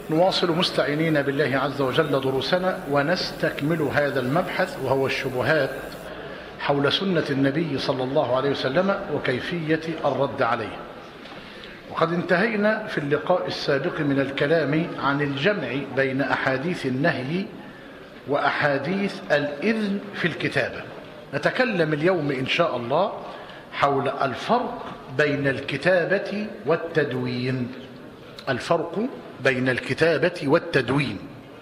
نواصل مستعينين بالله عز وجل دروسنا ونستكمل هذا المبحث وهو الشبهات حول سنة النبي صلى الله عليه وسلم وكيفية الرد عليه وقد انتهينا في اللقاء السابق من الكلام عن الجمع بين أحاديث النهي وأحاديث الإذن في الكتابة نتكلم اليوم إن شاء الله حول الفرق بين الكتابة والتدوين الفرق بين الكتابة والتدوين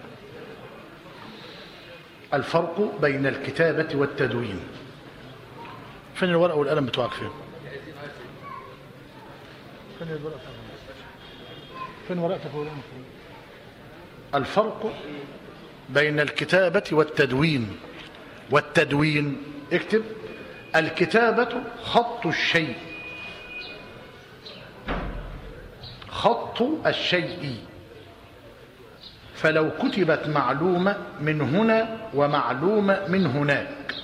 الفرق بين الكتابة والتدوين فين الورقة والقلم بتوعك فين فين الورقة فين ورقتك والقلم الفرق بين الكتابة والتدوين والتدوين اكتب الكتابة خط الشيء خط الشيء فلو كتبت معلومة من هنا ومعلومة من هناك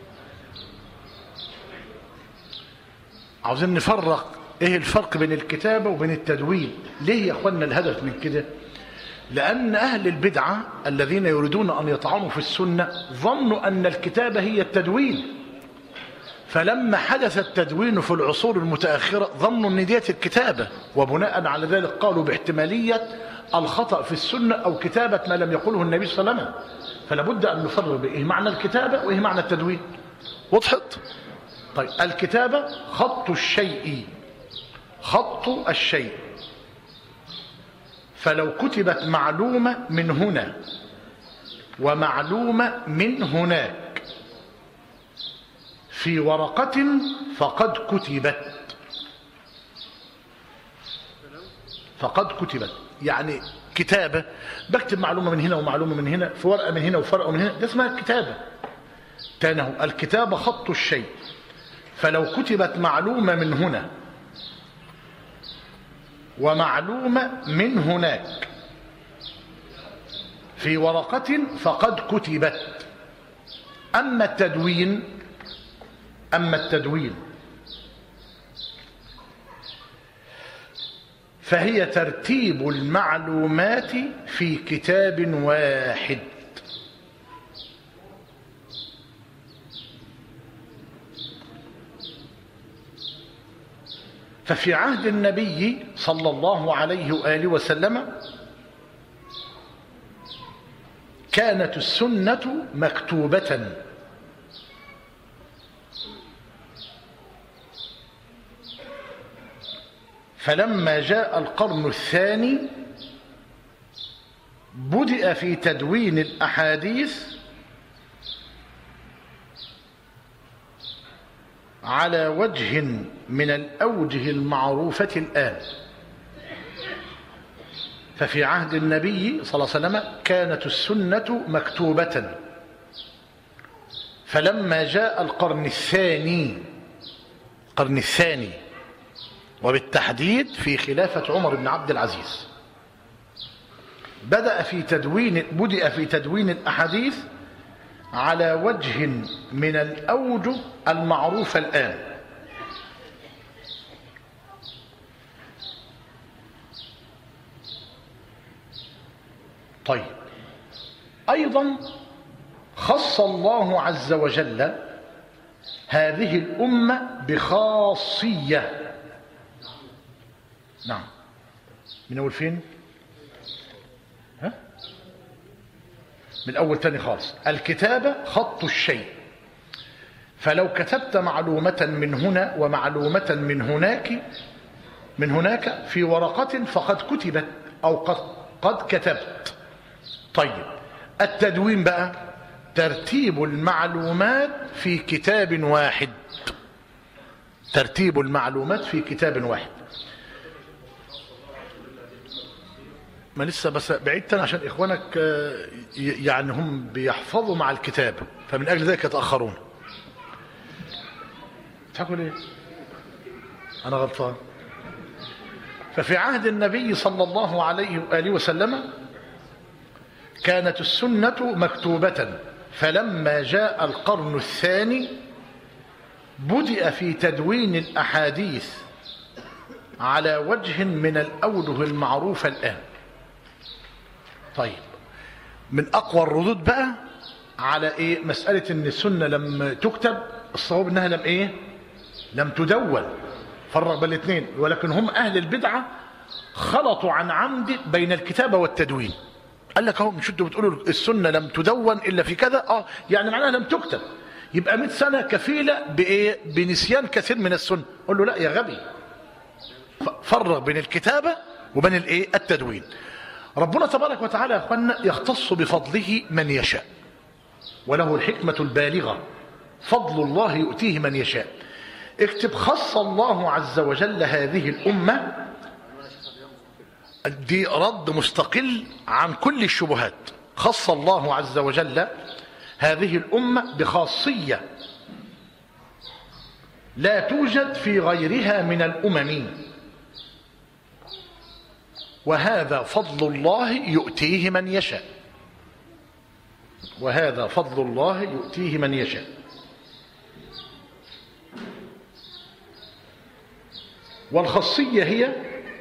عاوزين نفرق ايه الفرق بين الكتابة وبين التدوين ليه يا اخوانا الهدف من كده لأن أهل البدعة الذين يريدون أن يطعنوا في السنة ظنوا أن الكتابة هي التدوين فلما حدث التدوين في العصور المتأخرة ظنوا أن ديت الكتابة وبناء على ذلك قالوا باحتمالية الخطأ في السنة أو كتابة ما لم يقوله النبي صلى الله عليه وسلم فلا بد أن نفرق بإيه معنى الكتابة وإيه معنى التدوين وضحت طيب الكتابة خط الشيء خط الشيء فلو كتبت معلومة من هنا ومعلومة من هناك في ورقة فقد كتبت فقد كتبت يعني كتابة بكتب معلومة من هنا ومعلومة من هنا في ورقة من هنا وفرقة من هنا ده اسمها الكتابة تانه الكتابة خط الشيء فلو كتبت معلومة من هنا ومعلومة من هناك في ورقة فقد كتبت أما التدوين أما التدوين فهي ترتيب المعلومات في كتاب واحد ففي عهد النبي صلى الله عليه وآله وسلم كانت السنة مكتوبة فلما جاء القرن الثاني بدأ في تدوين الأحاديث على وجه من الأوجه المعروفة الآن ففي عهد النبي صلى الله عليه وسلم كانت السنة مكتوبة فلما جاء القرن الثاني القرن الثاني وبالتحديد في خلافة عمر بن عبد العزيز بدأ في تدوين بدأ في تدوين الأحاديث على وجه من الأوجه المعروفة الآن طيب أيضا خص الله عز وجل هذه الأمة بخاصية نعم من أول فين ها من أول تاني خالص الكتابة خط الشيء فلو كتبت معلومة من هنا ومعلومة من هناك من هناك في ورقة فقد كتبت أو قد, قد كتبت طيب التدوين بقى ترتيب المعلومات في كتاب واحد ترتيب المعلومات في كتاب واحد ما لسه بس بعيد عشان اخوانك يعني هم بيحفظوا مع الكتاب فمن اجل ذلك يتاخرون تحكوا ليه انا غلطان ففي عهد النبي صلى الله عليه واله وسلم كانت السنه مكتوبه فلما جاء القرن الثاني بدأ في تدوين الأحاديث على وجه من الأوجه المعروفة الآن طيب من اقوى الردود بقى على ايه مساله ان السنه لم تكتب الصواب انها لم ايه لم تدون فرق بين الاثنين ولكن هم اهل البدعه خلطوا عن عمد بين الكتابه والتدوين قال لك اهو مش انتوا بتقولوا السنه لم تدون الا في كذا اه يعني معناها لم تكتب يبقى 100 سنه كفيله بايه بنسيان كثير من السنه قول له لا يا غبي فرق بين الكتابه وبين الايه التدوين ربنا تبارك وتعالى يا اخوانا يختص بفضله من يشاء وله الحكمه البالغه فضل الله يؤتيه من يشاء اكتب خص الله عز وجل هذه الامه دي رد مستقل عن كل الشبهات خص الله عز وجل هذه الامه بخاصيه لا توجد في غيرها من الامم وهذا فضل الله يؤتيه من يشاء وهذا فضل الله يؤتيه من يشاء والخاصية هي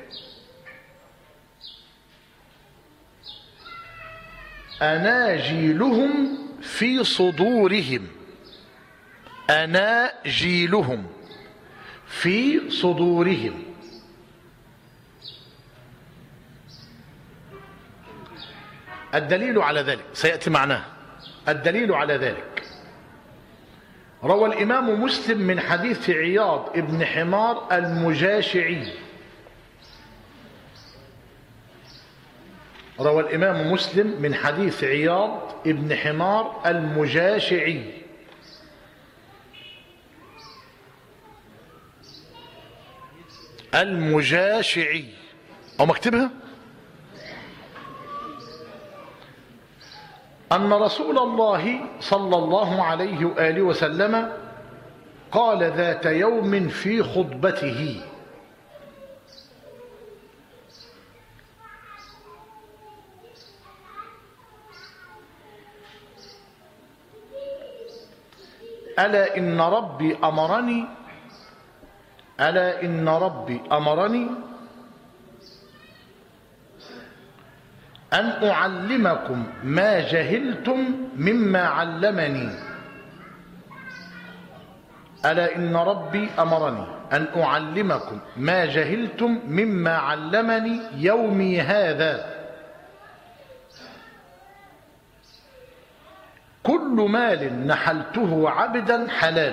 أناجيلهم في صدورهم أناجيلهم في صدورهم الدليل على ذلك سيأتي معناه الدليل على ذلك روى الإمام مسلم من حديث عياض ابن حمار المجاشعي روى الإمام مسلم من حديث عياض ابن حمار المجاشعي المجاشعي أو مكتبها أن رسول الله صلى الله عليه وآله وسلم قال ذات يوم في خطبته ألا إن ربي أمرني ألا إن ربي أمرني أن أعلمكم ما جهلتم مما علمني ألا إن ربي أمرني أن أعلمكم ما جهلتم مما علمني يومي هذا كل مال نحلته عبدا حلال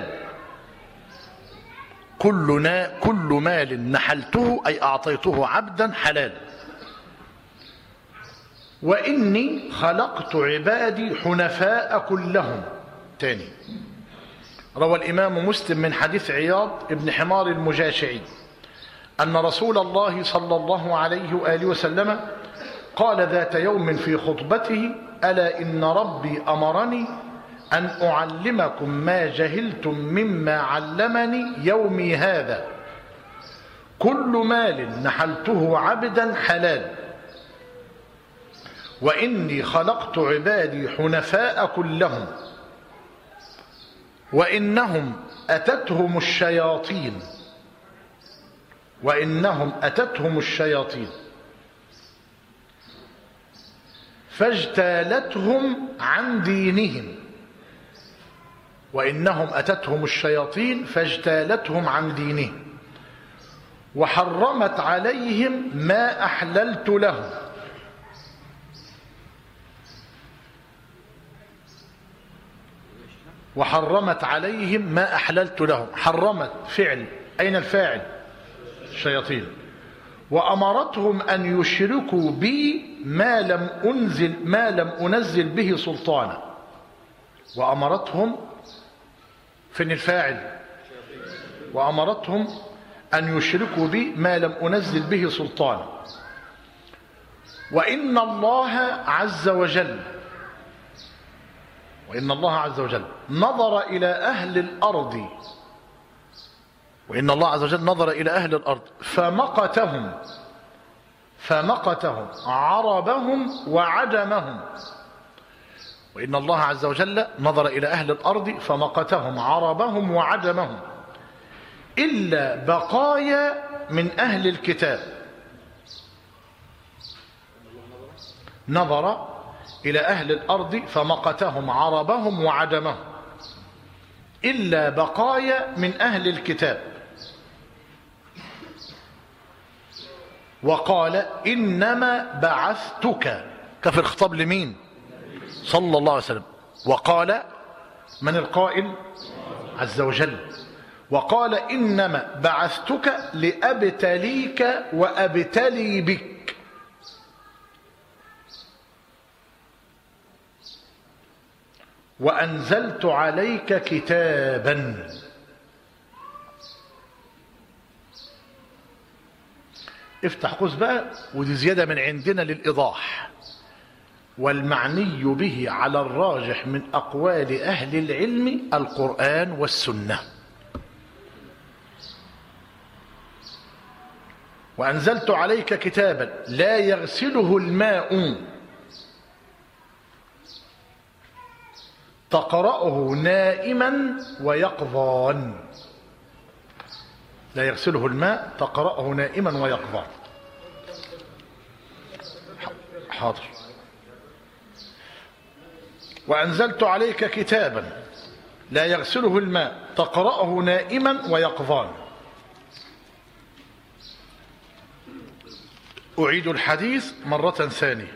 كل, كل مال نحلته أي أعطيته عبدا حلال وإني خلقت عبادي حنفاء كلهم تاني روى الإمام مسلم من حديث عياض ابن حمار المجاشعي أن رسول الله صلى الله عليه وآله وسلم قال ذات يوم في خطبته ألا إن ربي أمرني أن أعلمكم ما جهلتم مما علمني يومي هذا كل مال نحلته عبدا حلال وإني خلقت عبادي حنفاء كلهم وإنهم أتتهم الشياطين وإنهم أتتهم الشياطين فاجتالتهم عن دينهم وإنهم أتتهم الشياطين فاجتالتهم عن دينهم وحرمت عليهم ما أحللت لهم وحرمت عليهم ما أحللت لهم حرمت فعل أين الفاعل الشياطين وأمرتهم أن يشركوا بي ما لم أنزل ما لم أنزل به سلطانا وأمرتهم فين الفاعل وأمرتهم أن يشركوا بي ما لم أنزل به سلطانا وإن الله عز وجل وإن الله عز وجل نظر إلى أهل الأرض وإن الله عز وجل نظر إلى أهل الأرض فمقتهم فمقتهم عربهم وعجمهم وإن الله عز وجل نظر إلى أهل الأرض فمقتهم عربهم وعجمهم إلا بقايا من أهل الكتاب نظر إلى أهل الأرض فمقتهم عربهم وعدمهم إلا بقايا من أهل الكتاب وقال إنما بعثتك كفي الخطاب لمين صلى الله عليه وسلم وقال من القائل عز وجل وقال إنما بعثتك لأبتليك وأبتلي بك وأنزلت عليك كتابا افتح قوس بقى ودي زيادة من عندنا للإيضاح والمعني به على الراجح من أقوال أهل العلم القرآن والسنة وأنزلت عليك كتابا لا يغسله الماء تقرأه نائما ويقظان لا يغسله الماء تقرأه نائما ويقظان حاضر وأنزلت عليك كتابا لا يغسله الماء تقرأه نائما ويقظان أعيد الحديث مرة ثانية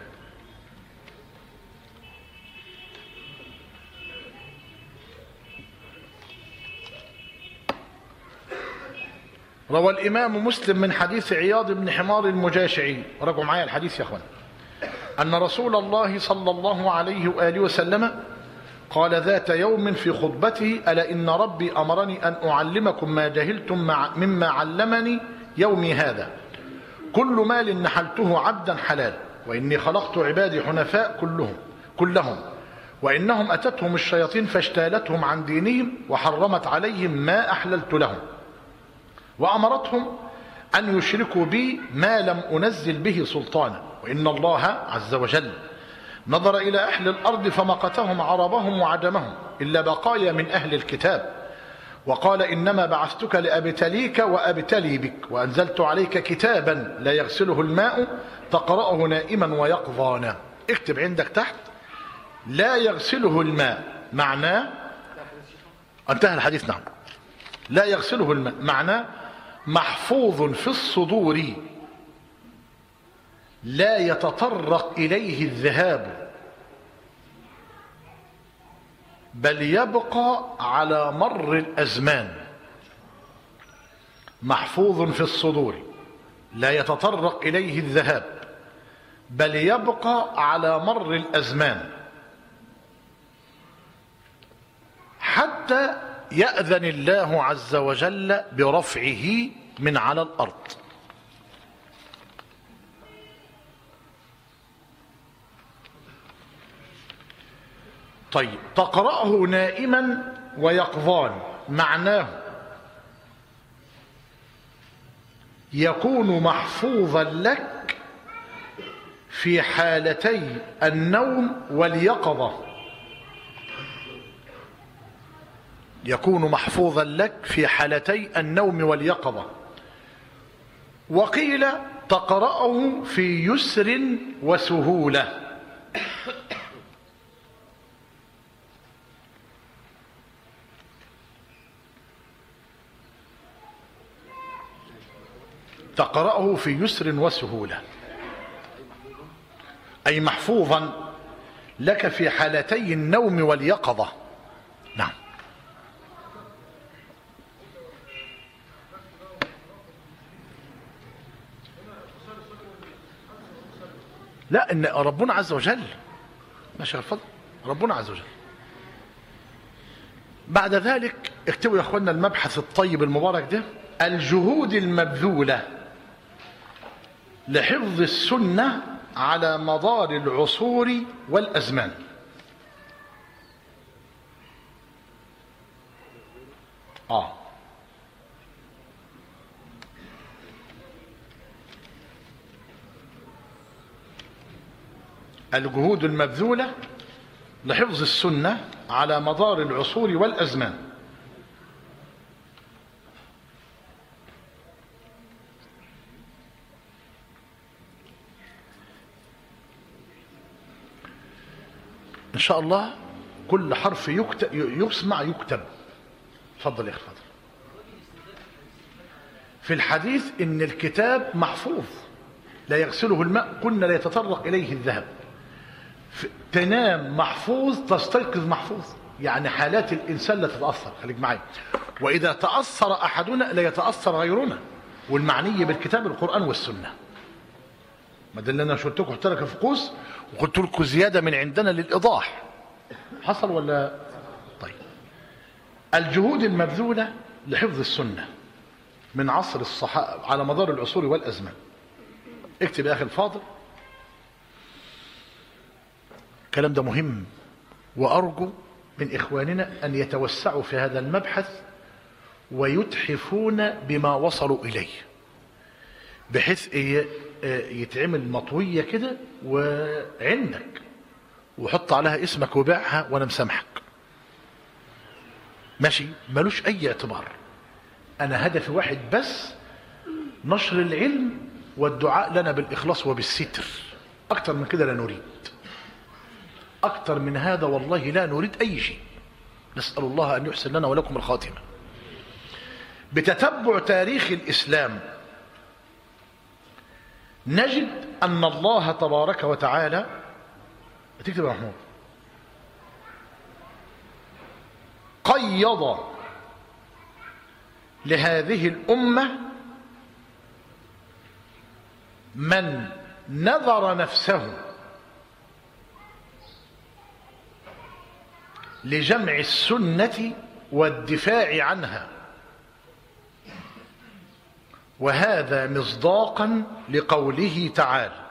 روى الإمام مسلم من حديث عياض بن حمار المجاشعي راجعوا معايا الحديث يا أخوان أن رسول الله صلى الله عليه وآله وسلم قال ذات يوم في خطبته ألا إن ربي أمرني أن أعلمكم ما جهلتم مع مما علمني يومي هذا كل مال نحلته عبدا حلال وإني خلقت عبادي حنفاء كلهم كلهم وإنهم أتتهم الشياطين فاجتالتهم عن دينهم وحرمت عليهم ما أحللت لهم وأمرتهم أن يشركوا بي ما لم أنزل به سلطانا وإن الله عز وجل نظر إلى أهل الأرض فمقتهم عربهم وعجمهم إلا بقايا من أهل الكتاب وقال إنما بعثتك لأبتليك وأبتلي بك وأنزلت عليك كتابا لا يغسله الماء تقرأه نائما ويقظانا اكتب عندك تحت لا يغسله الماء معناه انتهى الحديث نعم لا يغسله الماء معناه محفوظ في الصدور لا يتطرق إليه الذهاب بل يبقى على مر الأزمان محفوظ في الصدور لا يتطرق إليه الذهاب بل يبقى على مر الأزمان حتى يأذن الله عز وجل برفعه من على الأرض طيب تقرأه نائما ويقظان معناه يكون محفوظا لك في حالتي النوم واليقظة يكون محفوظا لك في حالتي النوم واليقظة وقيل تقرأه في يسر وسهولة تقرأه في يسر وسهولة أي محفوظا لك في حالتي النوم واليقظة نعم لا ان ربنا عز وجل ماشي الفضل ربنا عز وجل بعد ذلك اكتبوا يا اخوانا المبحث الطيب المبارك ده الجهود المبذوله لحفظ السنه على مدار العصور والازمان اه الجهود المبذولة لحفظ السنة على مدار العصور والأزمان شاء الله كل حرف يكتب يسمع يكتب اتفضل يا اخي اتفضل في الحديث ان الكتاب محفوظ لا يغسله الماء قلنا لا يتطرق اليه الذهب ف- تنام محفوظ تستيقظ محفوظ يعني حالات الانسان لا تتاثر خليك معايا واذا تاثر احدنا لا يتاثر غيرنا والمعني بالكتاب القران والسنه ما ده اللي انا قلت لكم قلت لك في قوس وقلت لكم زياده من عندنا للايضاح حصل ولا طيب الجهود المبذوله لحفظ السنه من عصر الصحابه على مدار العصور والازمان اكتب يا اخي الفاضل الكلام ده مهم وارجو من اخواننا ان يتوسعوا في هذا المبحث ويتحفون بما وصلوا اليه بحيث إيه آه، يتعمل مطويه كده وعندك وحط عليها اسمك وبيعها وانا مسامحك ماشي ملوش اي اعتبار انا هدفي واحد بس نشر العلم والدعاء لنا بالاخلاص وبالستر اكتر من كده لا نريد اكتر من هذا والله لا نريد اي شيء نسال الله ان يحسن لنا ولكم الخاتمه بتتبع تاريخ الاسلام نجد ان الله تبارك وتعالى تكتب يا محمود قيض لهذه الامه من نذر نفسه لجمع السنه والدفاع عنها وهذا مصداقا لقوله تعالى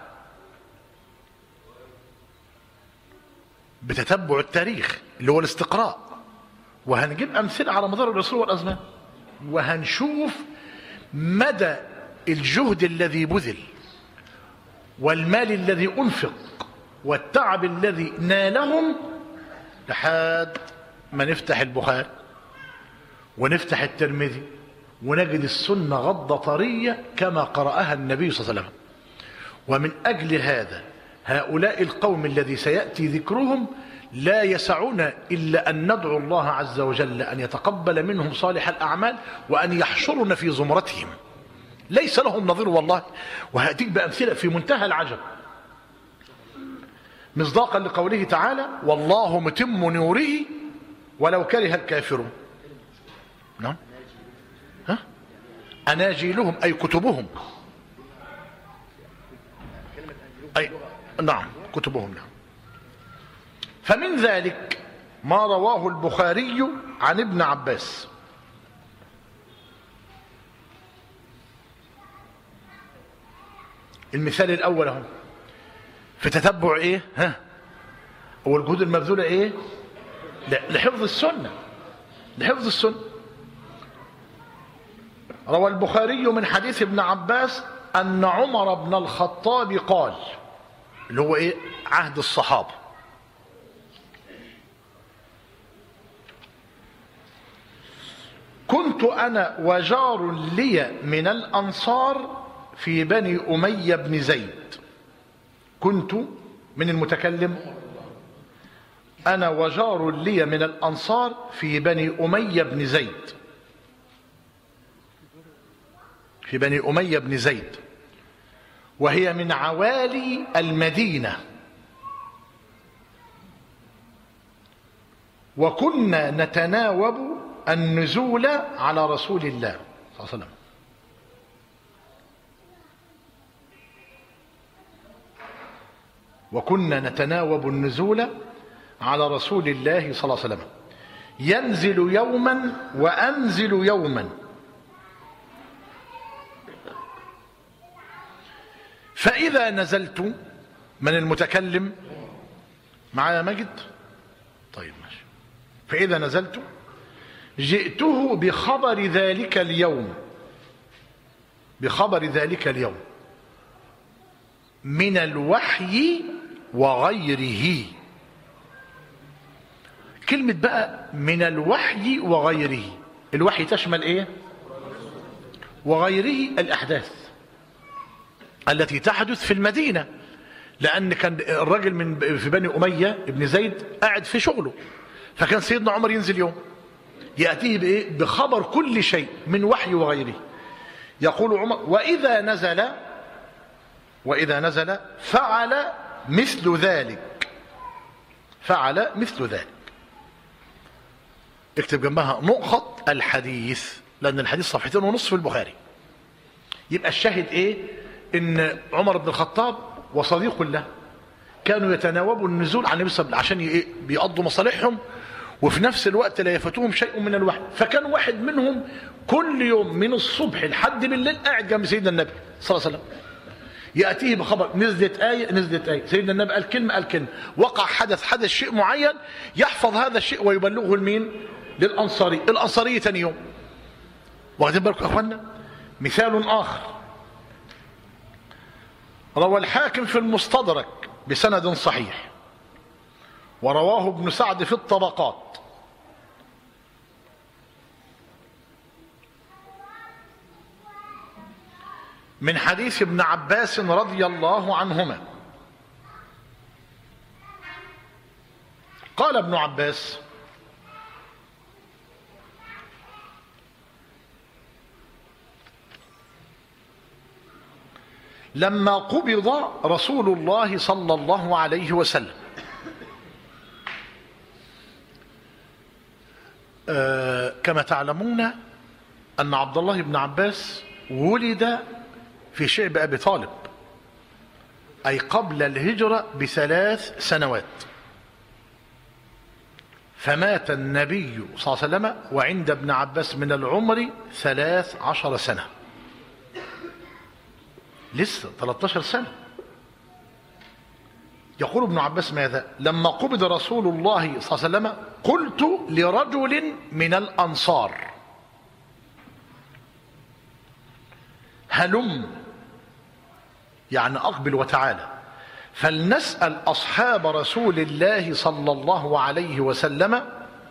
بتتبع التاريخ اللي هو الاستقراء وهنجيب امثله على مدار العصور والازمان وهنشوف مدى الجهد الذي بذل والمال الذي انفق والتعب الذي نالهم لحد ما نفتح البخاري ونفتح الترمذي ونجد السنه غضه طريه كما قراها النبي صلى الله عليه وسلم ومن اجل هذا هؤلاء القوم الذي سياتي ذكرهم لا يسعون الا ان ندعو الله عز وجل ان يتقبل منهم صالح الاعمال وان يحشرنا في زمرتهم ليس لهم نظير والله وهاتيك بامثله في منتهى العجب مصداقا لقوله تعالى والله متم نوره ولو كره الكافرون نعم ها اناجيلهم اي كتبهم اي نعم كتبهم نعم فمن ذلك ما رواه البخاري عن ابن عباس المثال الاول اهو في تتبع ايه ها هو الجهود المبذوله ايه ل- لحفظ السنه لحفظ السنه روى البخاري من حديث ابن عباس ان عمر بن الخطاب قال اللي هو ايه عهد الصحابه كنت انا وجار لي من الانصار في بني اميه بن زيد كنت من المتكلم انا وجار لي من الانصار في بني اميه بن زيد في بني اميه بن زيد وهي من عوالي المدينه وكنا نتناوب النزول على رسول الله صلى الله عليه وسلم وكنا نتناوب النزول على رسول الله صلى الله عليه وسلم ينزل يوما وانزل يوما فاذا نزلت من المتكلم معايا مجد طيب ماشي فاذا نزلت جئته بخبر ذلك اليوم بخبر ذلك اليوم من الوحي وغيره كلمة بقى من الوحي وغيره الوحي تشمل ايه وغيره الأحداث التي تحدث في المدينة لأن كان الراجل من في بني أمية ابن زيد قاعد في شغله فكان سيدنا عمر ينزل يوم يأتيه بإيه؟ بخبر كل شيء من وحي وغيره يقول عمر وإذا نزل وإذا نزل فعل مثل ذلك فعل مثل ذلك اكتب جنبها نقط الحديث لأن الحديث صفحتين ونصف في البخاري يبقى الشاهد ايه ان عمر بن الخطاب وصديق له كانوا يتناوبوا النزول عن النبي صلى الله عليه وسلم عشان بيقضوا مصالحهم وفي نفس الوقت لا يفوتهم شيء من الوحي فكان واحد منهم كل يوم من الصبح لحد بالليل قاعد جنب سيدنا النبي صلى الله عليه وسلم يأتيه بخبر نزلت آية نزلت آية سيدنا النبي قال كلمة قال كلمة وقع حدث حدث شيء معين يحفظ هذا الشيء ويبلغه لمين للأنصاري الأنصاري ثاني يوم واخدين بالكم يا أخوانا مثال آخر روى الحاكم في المستدرك بسند صحيح ورواه ابن سعد في الطبقات من حديث ابن عباس رضي الله عنهما قال ابن عباس لما قبض رسول الله صلى الله عليه وسلم آه كما تعلمون أن عبد الله بن عباس ولد في شعب أبي طالب أي قبل الهجرة بثلاث سنوات فمات النبي صلى الله عليه وسلم وعند ابن عباس من العمر ثلاث عشر سنة لسه 13 سنة يقول ابن عباس ماذا لما قبض رسول الله صلى الله عليه وسلم قلت لرجل من الأنصار هلم يعني أقبل وتعالى فلنسأل أصحاب رسول الله صلى الله عليه وسلم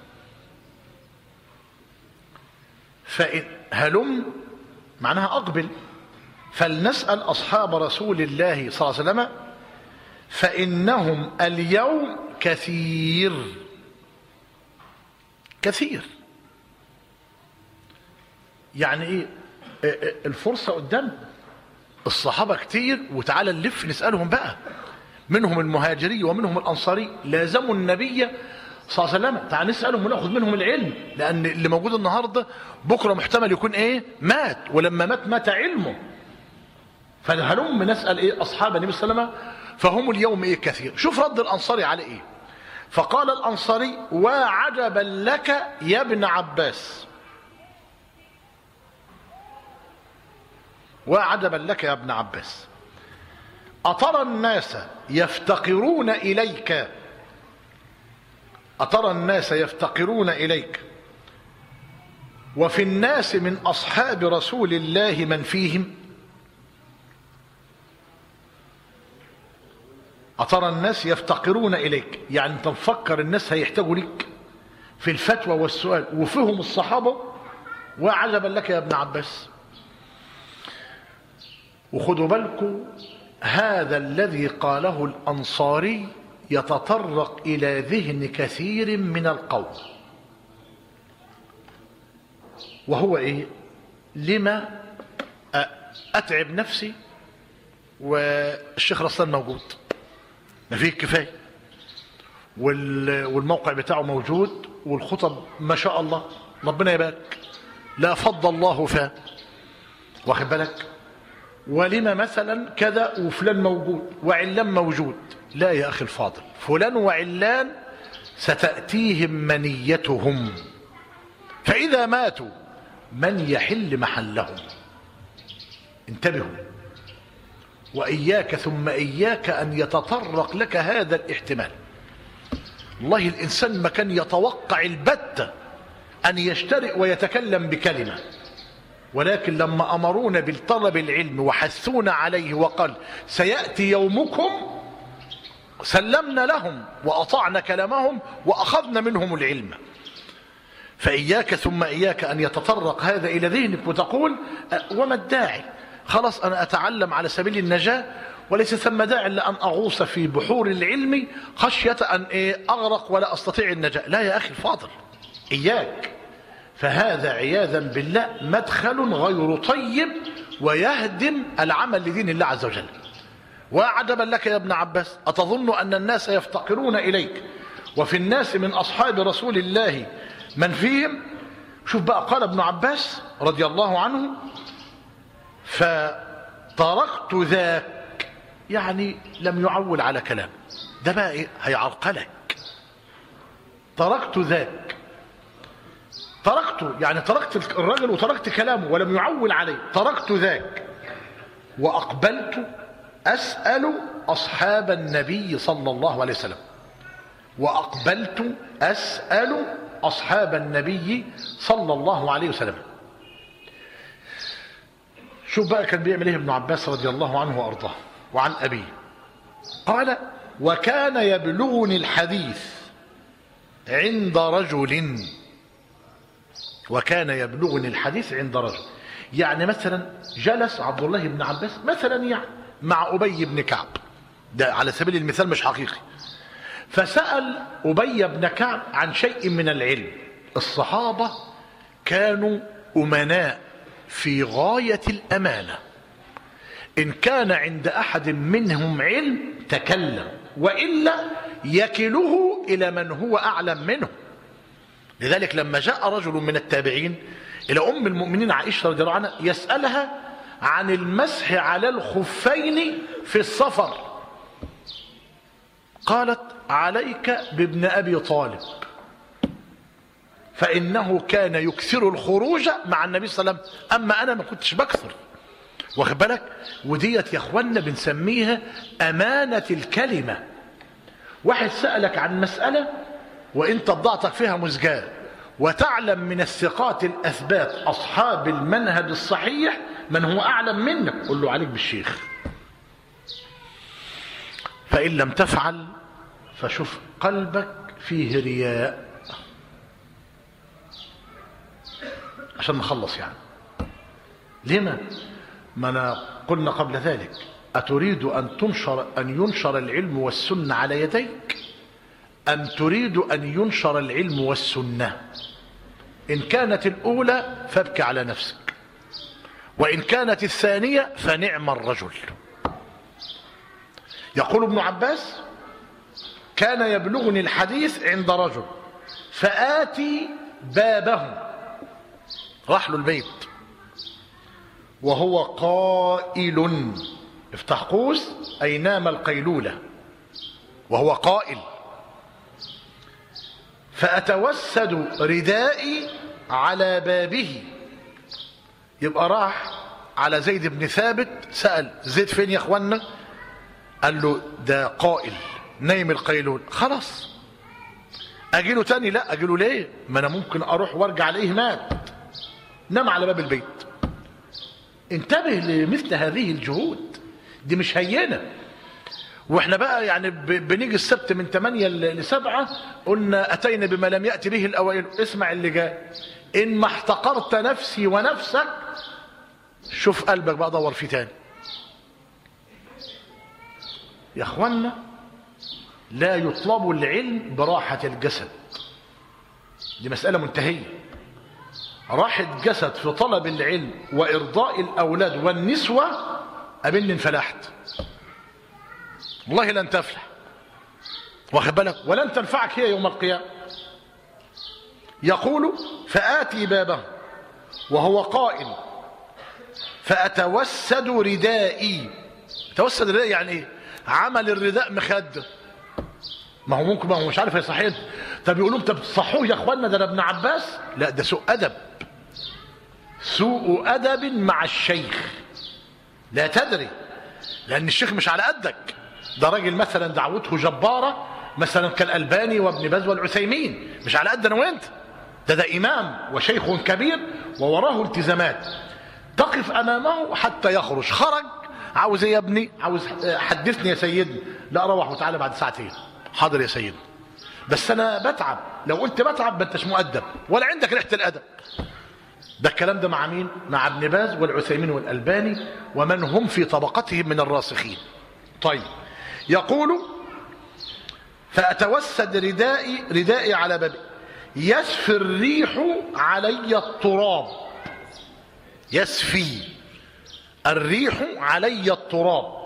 فإن هلم معناها أقبل فلنسأل أصحاب رسول الله صلى الله عليه وسلم فإنهم اليوم كثير كثير يعني ايه الفرصة قدام الصحابة كتير وتعالى نلف نسألهم بقى منهم المهاجري ومنهم الأنصاري لازموا النبي صلى الله عليه وسلم تعال نسألهم وناخذ منهم العلم لأن اللي موجود النهاردة بكرة محتمل يكون ايه مات ولما مات مات علمه فهلم نسأل ايه أصحاب النبي صلى الله عليه وسلم فهم اليوم ايه كثير شوف رد الأنصاري على ايه فقال الأنصاري وعجبا لك يا ابن عباس وعجبا لك يا ابن عباس أترى الناس يفتقرون إليك أترى الناس يفتقرون إليك وفي الناس من أصحاب رسول الله من فيهم أترى الناس يفتقرون إليك يعني أنت مفكر الناس هيحتاجوا لك في الفتوى والسؤال وفيهم الصحابة وعجبا لك يا ابن عباس وخدوا بالكم هذا الذي قاله الأنصاري يتطرق إلى ذهن كثير من القوم وهو إيه لما أتعب نفسي والشيخ رسلان موجود ما فيه كفاية والموقع بتاعه موجود والخطب ما شاء الله ربنا يبارك لا فضل الله فاه واخد بالك ولما مثلا كذا وفلان موجود وعلان موجود لا يا أخي الفاضل فلان وعلان ستأتيهم منيتهم فإذا ماتوا من يحل محلهم انتبهوا وإياك ثم إياك أن يتطرق لك هذا الاحتمال والله الإنسان ما كان يتوقع البتة أن يشترئ ويتكلم بكلمة ولكن لما أمرونا بالطلب العلم وحثونا عليه وقال سيأتي يومكم سلمنا لهم وأطعنا كلامهم وأخذنا منهم العلم فإياك ثم إياك أن يتطرق هذا إلى ذهنك وتقول وما الداعي خلاص أنا أتعلم على سبيل النجاة وليس ثم داع الا ان اغوص في بحور العلم خشيه ان إيه اغرق ولا استطيع النجاه لا يا اخي الفاضل اياك فهذا عياذا بالله مدخل غير طيب ويهدم العمل لدين الله عز وجل وعجبا لك يا ابن عباس أتظن أن الناس يفتقرون إليك وفي الناس من أصحاب رسول الله من فيهم شوف بقى قال ابن عباس رضي الله عنه فتركت ذاك يعني لم يعول على كلام ده بقى إيه؟ هيعرقلك تركت ذاك تركته يعني تركت الرجل وتركت كلامه ولم يعول عليه تركت ذاك وأقبلت أسأل أصحاب النبي صلى الله عليه وسلم وأقبلت أسأل أصحاب النبي صلى الله عليه وسلم شوف بقى كان بيعمل ايه ابن عباس رضي الله عنه وأرضاه وعن أبيه قال وكان يبلغني الحديث عند رجل وكان يبلغني الحديث عند رجل يعني مثلا جلس عبد الله بن عباس مثلا يعني مع أبي بن كعب ده على سبيل المثال مش حقيقي فسأل أبي بن كعب عن شيء من العلم الصحابة كانوا أمناء في غاية الأمانة إن كان عند أحد منهم علم تكلم وإلا يكله إلى من هو أعلم منه لذلك لما جاء رجل من التابعين إلى أم المؤمنين عائشة رضي الله عنها يسألها عن المسح على الخفين في السفر قالت عليك بابن أبي طالب فإنه كان يكثر الخروج مع النبي صلى الله عليه وسلم أما أنا ما كنتش بكثر واخد بالك وديت يا اخوانا بنسميها أمانة الكلمة واحد سألك عن مسألة وانت بضعتك فيها مزجاة وتعلم من الثقات الأثبات أصحاب المنهج الصحيح من هو أعلم منك قل له عليك بالشيخ فإن لم تفعل فشوف قلبك فيه رياء عشان نخلص يعني لما ما أنا قلنا قبل ذلك أتريد أن تنشر أن ينشر العلم والسنة على يديك أم تريد أن ينشر العلم والسنة إن كانت الأولى فابك على نفسك وإن كانت الثانية فنعم الرجل يقول ابن عباس كان يبلغني الحديث عند رجل فآتي بابه راح له البيت وهو قائل افتح قوس أي نام القيلولة وهو قائل فأتوسد ردائي على بابه يبقى راح على زيد بن ثابت سأل زيد فين يا اخوانا قال له ده قائل نايم القيلول خلاص اجيله تاني لا اجيله ليه ما انا ممكن اروح وارجع الاقيه مات نام على باب البيت انتبه لمثل هذه الجهود دي مش هينه واحنا بقى يعني بنيجي السبت من 8 ل 7 قلنا اتينا بما لم ياتي به الاوائل اسمع اللي جاء ان ما احتقرت نفسي ونفسك شوف قلبك بقى دور فيه تاني يا اخوانا لا يطلب العلم براحة الجسد دي مسألة منتهية راحة جسد في طلب العلم وإرضاء الأولاد والنسوة أبن انفلحت والله لن تفلح واخد بالك ولن تنفعك هي يوم القيامة يقول فآتي بابه وهو قائل فأتوسد ردائي توسد ردائي يعني ايه عمل الرداء مخدر ما هو ممكن ما هو مش عارف يصحيه طب يقولوا انت بتصحوه يا اخوانا ده انا ابن عباس لا ده سوء ادب سوء ادب مع الشيخ لا تدري لان الشيخ مش على قدك ده راجل مثلا دعوته جباره مثلا كالالباني وابن باز والعثيمين مش على قد انا وانت ده ده امام وشيخ كبير ووراه التزامات تقف امامه حتى يخرج خرج عاوز ايه يا ابني عاوز حدثني يا سيدي لا روح وتعالى بعد ساعتين حاضر يا سيدي بس انا بتعب لو قلت بتعب ما انتش مؤدب ولا عندك ريحه الادب ده الكلام ده مع مين مع ابن باز والعثيمين والالباني ومن هم في طبقتهم من الراسخين طيب يقول فأتوسد ردائي ردائي على بابي يسفي الريح علي التراب يسفي الريح علي التراب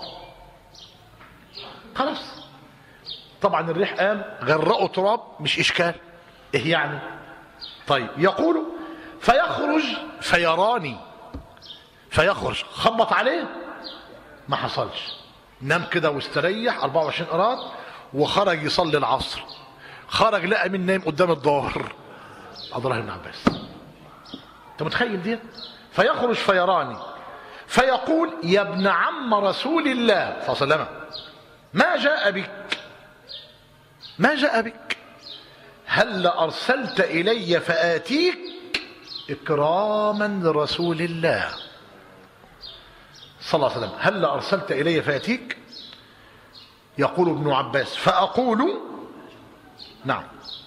خلاص طبعا الريح قام غرقوا تراب مش إشكال إيه يعني طيب يقول فيخرج فيراني فيخرج خبط عليه ما حصلش نام كده واستريح 24 قراط وخرج يصلي العصر خرج لقى مين نايم قدام الظهر عبد الله بن عباس انت متخيل دي فيخرج فيراني فيقول يا ابن عم رسول الله صلى الله عليه وسلم ما جاء بك ما جاء بك هل أرسلت إلي فآتيك إكراما لرسول الله صلى الله عليه وسلم هل أرسلت إلي فآتيك يقول ابن عباس فأقول نعم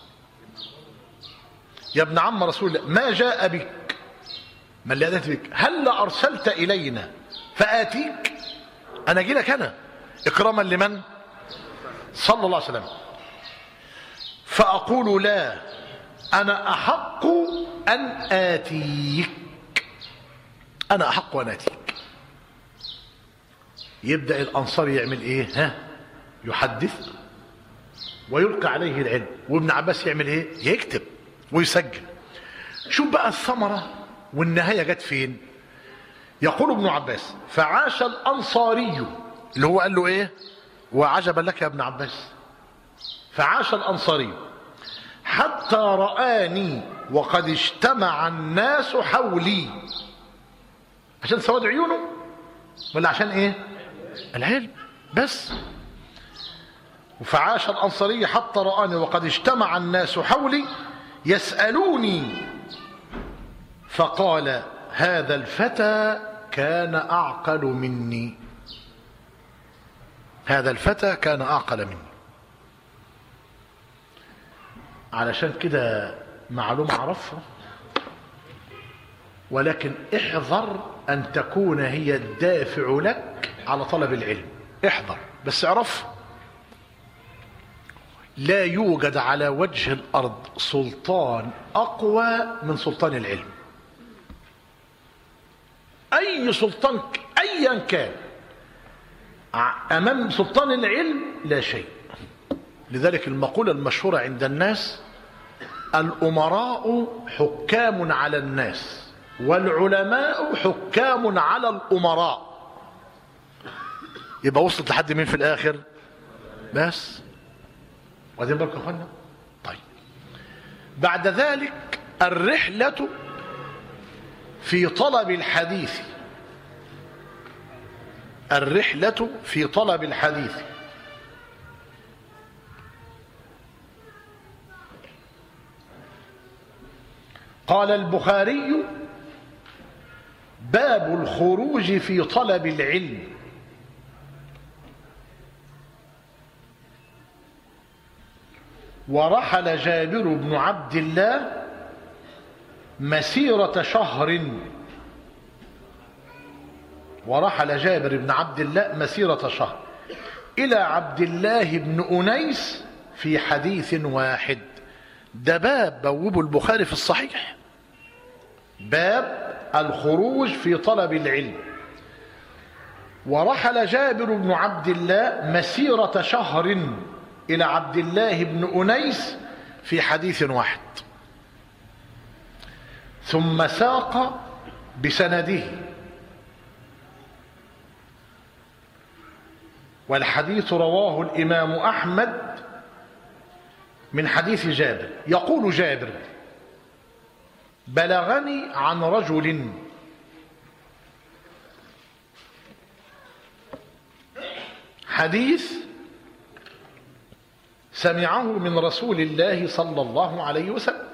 يا ابن عم رسول الله ما جاء بك ما اللي أتيت بك هل أرسلت إلينا فآتيك أنا أجي لك أنا إكراما لمن صلى الله عليه وسلم فأقول لا أنا أحق أن آتيك أنا أحق أن آتيك يبدأ الأنصار يعمل إيه ها يحدث ويلقى عليه العلم وابن عباس يعمل إيه يكتب ويسجل شوف بقى الثمرة والنهاية جت فين يقول ابن عباس فعاش الأنصاري اللي هو قال له إيه وعجبا لك يا ابن عباس فعاش الأنصاري حتى رآني وقد اجتمع الناس حولي عشان سواد عيونه ولا عشان ايه العلم بس فعاش الأنصاري حتى رآني وقد اجتمع الناس حولي يسألوني فقال هذا الفتى كان أعقل مني هذا الفتى كان أعقل مني علشان كده معلومة عرفها ولكن احذر أن تكون هي الدافع لك على طلب العلم احذر بس اعرف لا يوجد على وجه الأرض سلطان أقوى من سلطان العلم أي سلطان أيا كان أمام سلطان العلم لا شيء لذلك المقولة المشهورة عند الناس الأمراء حكام على الناس والعلماء حكام على الأمراء يبقى وصلت لحد مين في الآخر بس واخدين بالكم يا اخوانا طيب بعد ذلك الرحلة في طلب الحديث الرحلة في طلب الحديث قال البخاري باب الخروج في طلب العلم ورحل جابر بن عبد الله مسيرة شهر ورحل جابر بن عبد الله مسيرة شهر إلى عبد الله بن أنيس في حديث واحد ده باب بوبه البخاري في الصحيح باب الخروج في طلب العلم ورحل جابر بن عبد الله مسيرة شهر إلى عبد الله بن أنيس في حديث واحد ثم ساق بسنده والحديث رواه الإمام أحمد من حديث جابر يقول جابر بلغني عن رجل حديث سمعه من رسول الله صلى الله عليه وسلم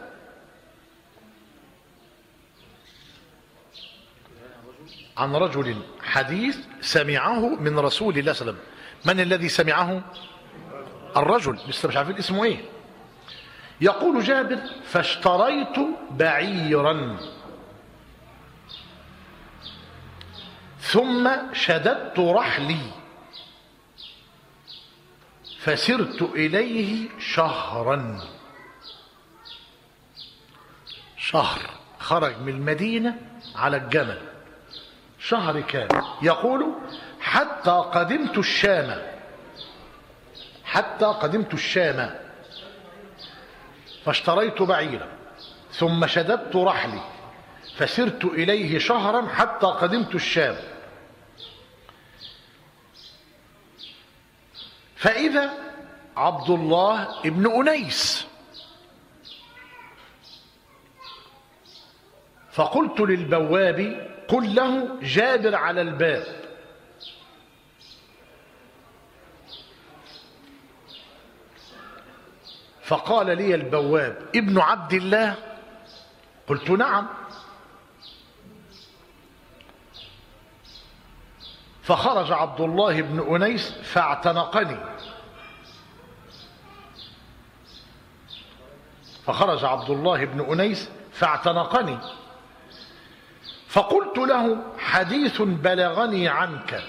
عن رجل حديث سمعه من رسول الله صلى الله عليه وسلم من الذي سمعه الرجل لسه مش عارفين اسمه ايه يقول جابر فاشتريت بعيرا ثم شددت رحلي فسرت إليه شهرا شهر خرج من المدينة على الجمل شهر كامل يقول حتى قدمت الشام حتى قدمت الشام فاشتريت بعيرا ثم شددت رحلي فسرت إليه شهرا حتى قدمت الشام فإذا عبد الله ابن أنيس فقلت للبواب قل له جابر على الباب فقال لي البواب ابن عبد الله قلت نعم فخرج عبد الله بن أنيس فاعتنقني فخرج عبد الله بن أنيس فاعتنقني فقلت له حديث بلغني عنك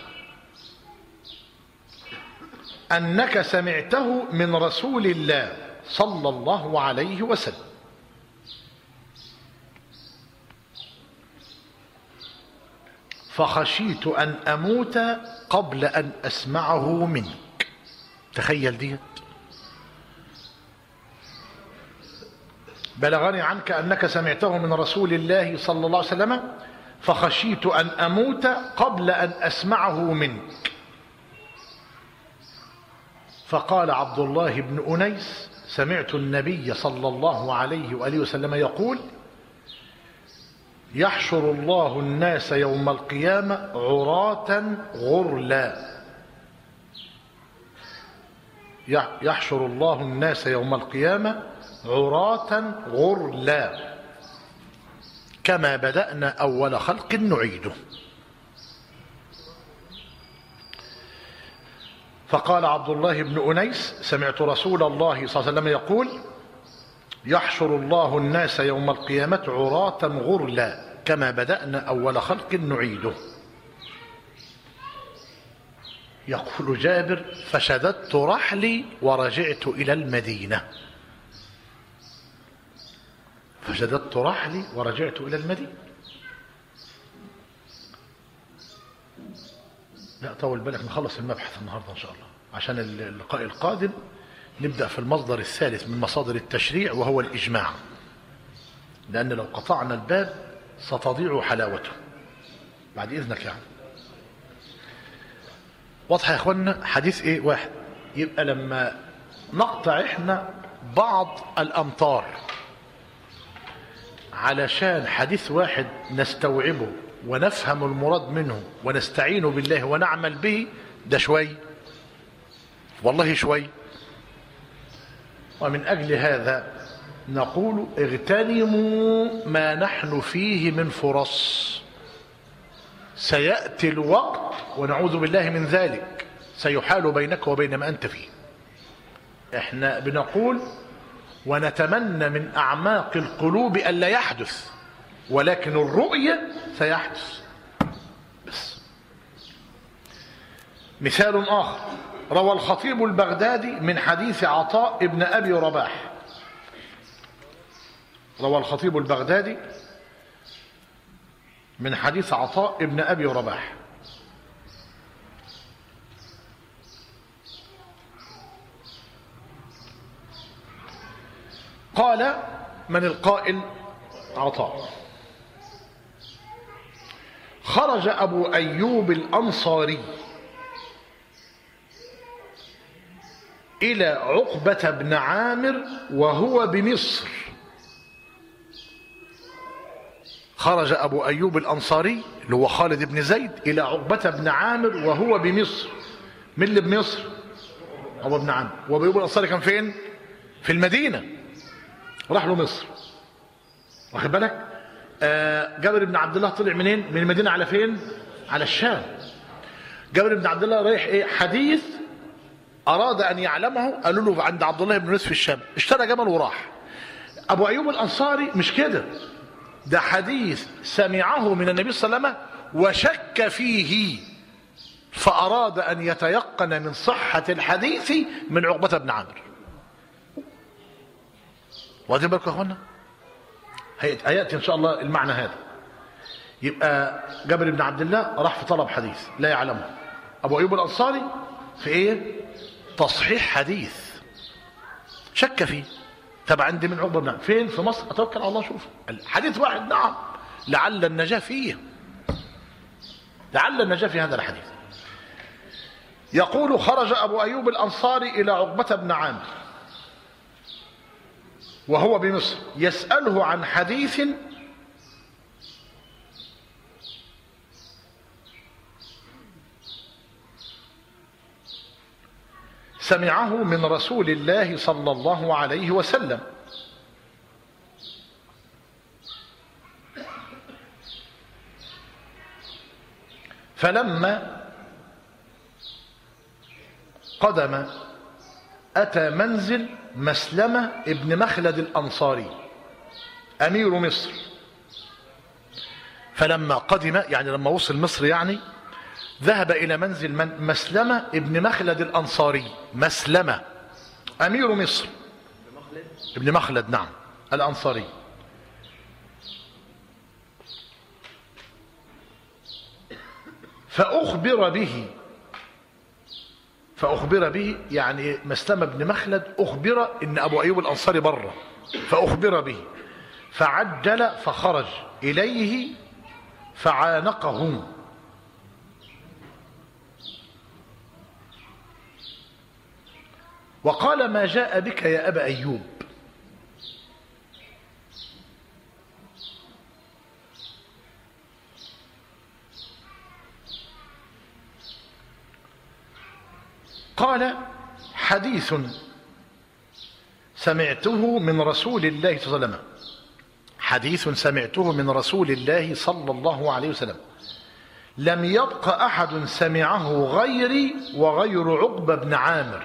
أنك سمعته من رسول الله صلى الله عليه وسلم فخشيت أن أموت قبل أن أسمعه منك تخيل ديت بلغني عنك أنك سمعته من رسول الله صلى الله عليه وسلم فخشيت أن أموت قبل أن أسمعه منك فقال عبد الله بن أنيس سمعت النبي صلى الله عليه وآله وسلم يقول يحشر الله الناس يوم القيامة عراة غرلا يحشر الله الناس يوم القيامة عراة غرلا كما بدأنا أول خلق نعيده فقال عبد الله بن أنيس سمعت رسول الله صلى الله عليه وسلم يقول يحشر الله الناس يوم القيامة عراة غرلا كما بدأنا أول خلق نعيده يقول جابر فشددت رحلي ورجعت إلى المدينة فشددت رحلي ورجعت إلى المدينة لا طول بالك نخلص المبحث النهاردة إن شاء الله عشان اللقاء القادم نبدأ في المصدر الثالث من مصادر التشريع وهو الإجماع لأن لو قطعنا الباب ستضيع حلاوته بعد إذنك يعني واضح يا إخوانا حديث إيه واحد يبقى لما نقطع إحنا بعض الأمطار علشان حديث واحد نستوعبه ونفهم المراد منه ونستعين بالله ونعمل به ده شوي والله شوي ومن أجل هذا نقول اغتنموا ما نحن فيه من فرص سيأتي الوقت ونعوذ بالله من ذلك سيحال بينك وبين ما أنت فيه احنا بنقول ونتمنى من أعماق القلوب ألا يحدث ولكن الرؤية سيحدث بس مثال آخر روى الخطيب البغدادي من حديث عطاء ابن أبي رباح روى الخطيب البغدادي من حديث عطاء ابن أبي رباح قال من القائل عطاء خرج أبو أيوب الأنصاري إلى عقبة بن عامر وهو بمصر خرج أبو أيوب الأنصاري اللي هو خالد بن زيد إلى عقبة بن عامر وهو بمصر من اللي بمصر أبو بن عامر وأبو أيوب الأنصاري كان فين في المدينة راح له مصر واخد بالك آه جابر بن عبد الله طلع منين من المدينة على فين على الشام جابر بن عبد الله رايح ايه حديث أراد أن يعلمه قالوا له عند عبد الله بن يوسف في الشام اشترى جمل وراح أبو أيوب الأنصاري مش كده ده حديث سمعه من النبي صلى الله عليه وسلم وشك فيه فأراد أن يتيقن من صحة الحديث من عقبة بن عامر واخدين بالكم يا اخوانا هياتي ان شاء الله المعنى هذا يبقى جابر بن عبد الله راح في طلب حديث لا يعلمه ابو ايوب الانصاري في ايه تصحيح حديث شك فيه طب عندي من عقبه بن فين في مصر اتوكل على الله شوف الحديث واحد نعم لعل النجاه فيه لعل النجاه في هذا الحديث يقول خرج ابو ايوب الانصاري الى عقبه بن عامر وهو بمصر يساله عن حديث سمعه من رسول الله صلى الله عليه وسلم فلما قدم أتى منزل مسلمة ابن مخلد الأنصاري أمير مصر فلما قدم يعني لما وصل مصر يعني ذهب إلى منزل من مسلمة ابن مخلد الأنصاري مسلمة أمير مصر ابن مخلد نعم الأنصاري فأخبر به فأخبر به يعني مسلمة بن مخلد أخبر إن أبو أيوب الأنصاري بره فأخبر به فعجل فخرج إليه فعانقه وقال ما جاء بك يا أبا أيوب قال حديث سمعته من رسول الله صلى الله عليه وسلم حديث سمعته من رسول الله صلى الله عليه وسلم لم يبق أحد سمعه غيري وغير عقبة بن عامر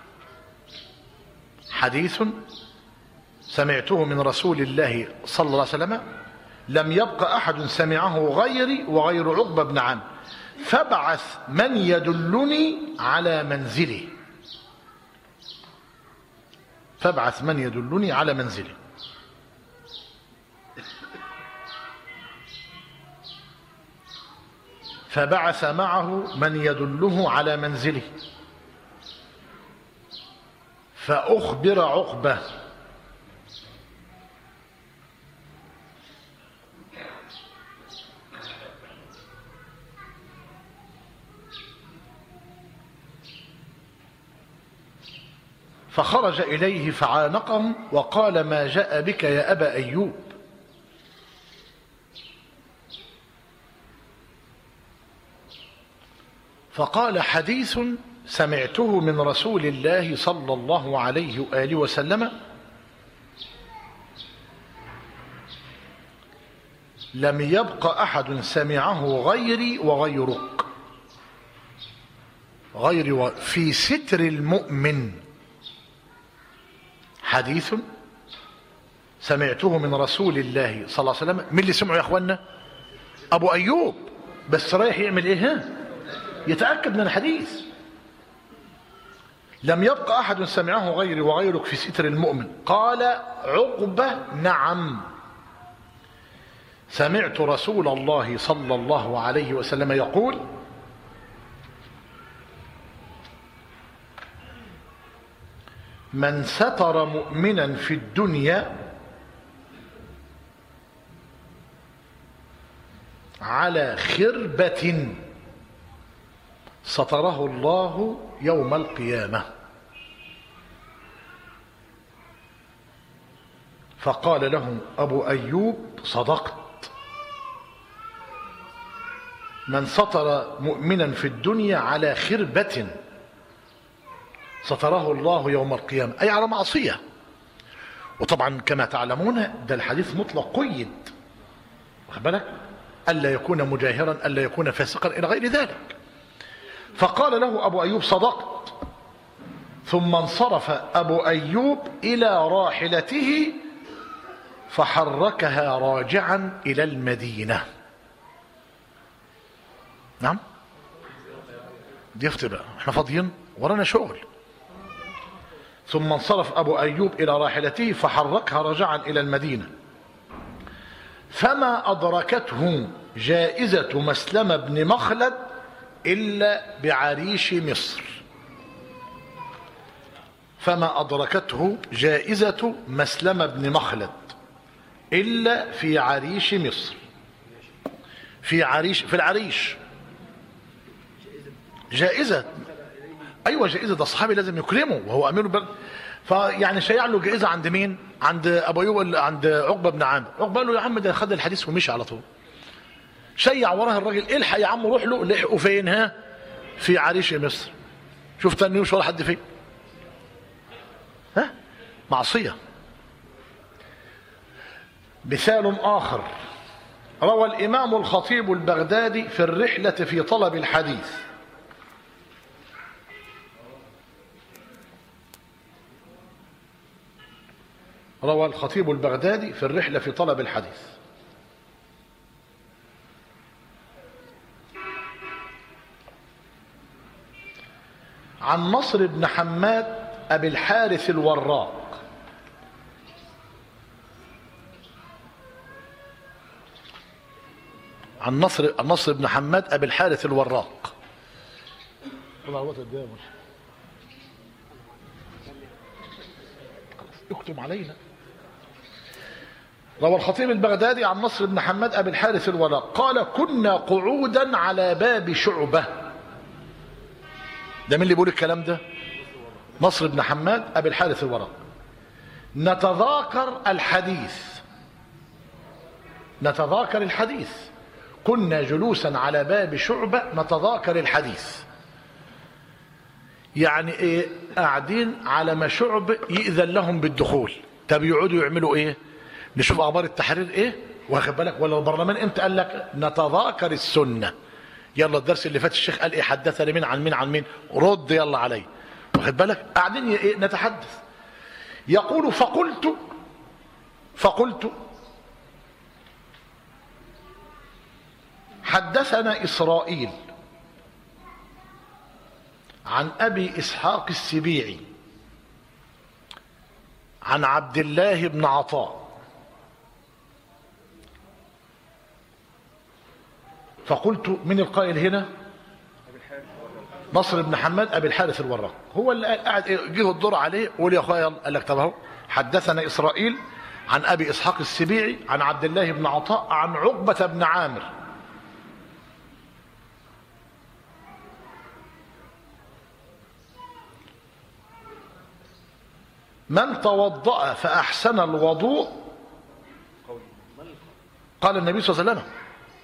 حديث سمعته من رسول الله صلى الله عليه وسلم لم يبق أحد سمعه غيري وغير عقبة بن عامر فابعث من يدلني على منزله فابعث من يدلني على منزله فبعث معه من يدله على منزله فأخبر عقبة فخرج إليه فعانقه وقال ما جاء بك يا أبا أيوب فقال حديث سمعته من رسول الله صلى الله عليه وآله وسلم لم يبق أحد سمعه غيري وغيرك غيري و... في ستر المؤمن حديث سمعته من رسول الله صلى الله عليه وسلم من اللي سمعه يا اخوانا ابو ايوب بس رايح يعمل ايه ها يتاكد من الحديث لم يبق احد سمعه غيري وغيرك في ستر المؤمن قال عقبه نعم سمعت رسول الله صلى الله عليه وسلم يقول من ستر مؤمنا في الدنيا على خربة ستره الله يوم القيامة فقال له أبو أيوب صدقت من ستر مؤمنا في الدنيا على خربة ستره الله يوم القيامة أي على معصية وطبعا كما تعلمون ده الحديث مطلق قيد واخد بالك ألا يكون مجاهرا ألا يكون فاسقا إلى غير ذلك فقال له أبو أيوب صدقت ثم انصرف أبو أيوب إلى راحلته فحركها راجعا إلى المدينة نعم ضيفتي بقى احنا فاضيين ورانا شغل ثم انصرف أبو أيوب إلى راحلته فحركها رجعا إلى المدينة فما أدركته جائزة مسلم بن مخلد إلا بعريش مصر فما أدركته جائزة مسلم بن مخلد إلا في عريش مصر في عريش في العريش جائزة أيوة جائزة ده صحابي لازم يكرمه وهو أمير البلد فيعني شيع له جائزة عند مين عند أبو أيوب عند عقبة بن عامر عقبة قال له يا عم ده خد الحديث ومشي على طول شيع وراه الراجل الحق يا عم روح له لحقوا فين ها في عريش مصر شوف تنيوش ولا حد فين ها معصية مثال آخر روى الإمام الخطيب البغدادي في الرحلة في طلب الحديث روى الخطيب البغدادي في الرحلة في طلب الحديث عن نصر بن حماد أبي الحارث الوراق عن نصر النصر بن حماد أبي الحارث الوراق اكتب علينا روى الخطيب البغدادي عن نصر بن حماد أبي الحارث الوراق قال كنا قعودا على باب شعبة ده مين اللي بيقول الكلام ده نصر بن حماد أبي الحارث الوراق نتذاكر الحديث نتذاكر الحديث كنا جلوسا على باب شعبة نتذاكر الحديث يعني ايه قاعدين على ما شعب يأذن لهم بالدخول طب يقعدوا يعملوا ايه نشوف اخبار التحرير ايه واخد بالك ولا البرلمان امتى قال لك نتذاكر السنه يلا الدرس اللي فات الشيخ قال ايه حدثني مين عن مين عن مين رد يلا علي واخد بالك قاعدين ايه نتحدث يقول فقلت فقلت حدثنا اسرائيل عن ابي اسحاق السبيعي عن عبد الله بن عطاء فقلت من القائل هنا نصر بن حماد ابي الحارث الوراق هو اللي قاعد جه الدور عليه وقول يا اخويا قال لك طب اهو حدثنا اسرائيل عن ابي اسحاق السبيعي عن عبد الله بن عطاء عن عقبه بن عامر من توضأ فأحسن الوضوء قال النبي صلى الله عليه وسلم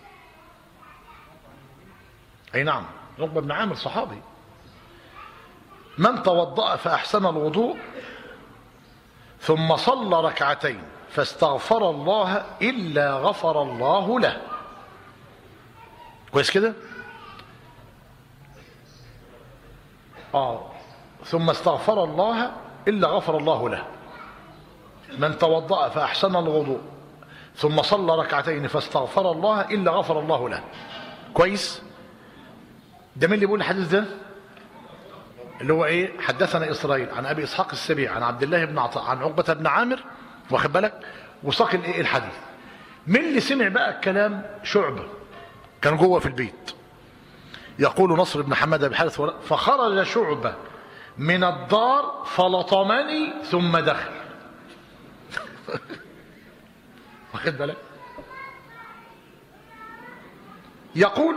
أي نعم عقبة بن عامر صحابي من توضأ فأحسن الوضوء ثم صلى ركعتين فاستغفر الله إلا غفر الله له كويس كده آه ثم استغفر الله إلا غفر الله له من توضأ فأحسن الوضوء ثم صلى ركعتين فاستغفر الله إلا غفر الله له كويس ده مين اللي بيقول الحديث ده اللي هو ايه حدثنا اسرائيل عن ابي اسحاق السبيع عن عبد الله بن عطاء عن عقبه بن عامر واخد بالك وساق الايه الحديث مين اللي سمع بقى الكلام شعبه كان جوه في البيت يقول نصر بن حماد بن حارث فخرج شعبه من الدار فلطمني ثم دخل واخد بالك يقول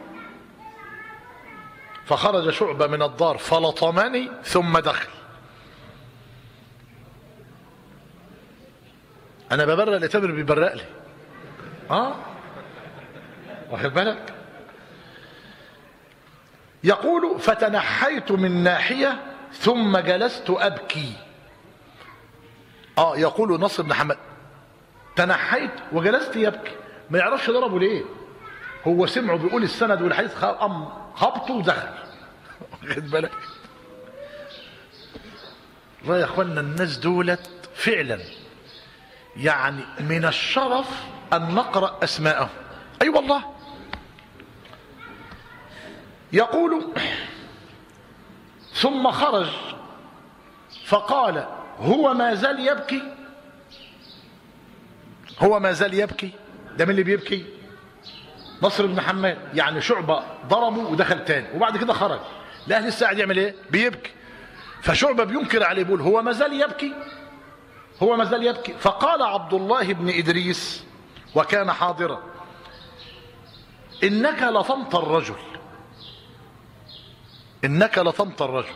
فخرج شعبة من الدار فلطمني ثم دخل انا ببرق اللي تامر بيبرق لي اه واخد بالك يقول فتنحيت من ناحية ثم جلست أبكي اه يقول نصر بن حمد تنحيت وجلست يبكي ما يعرفش ضربه ليه هو سمعه بيقول السند والحديث خبطه ودخل واخد بالك والله يا اخوانا الناس دولت فعلا يعني من الشرف ان نقرا اسماءهم اي أيوة والله يقول ثم خرج فقال هو ما زال يبكي هو ما زال يبكي ده من اللي بيبكي نصر بن حماد يعني شعبة ضربه ودخل تاني وبعد كده خرج الأهل الساعد يعمل ايه بيبكي فشعبة بينكر عليه بيقول هو ما زال يبكي هو ما زال يبكي فقال عبد الله بن إدريس وكان حاضرا إنك لطمت الرجل إنك لطمت الرجل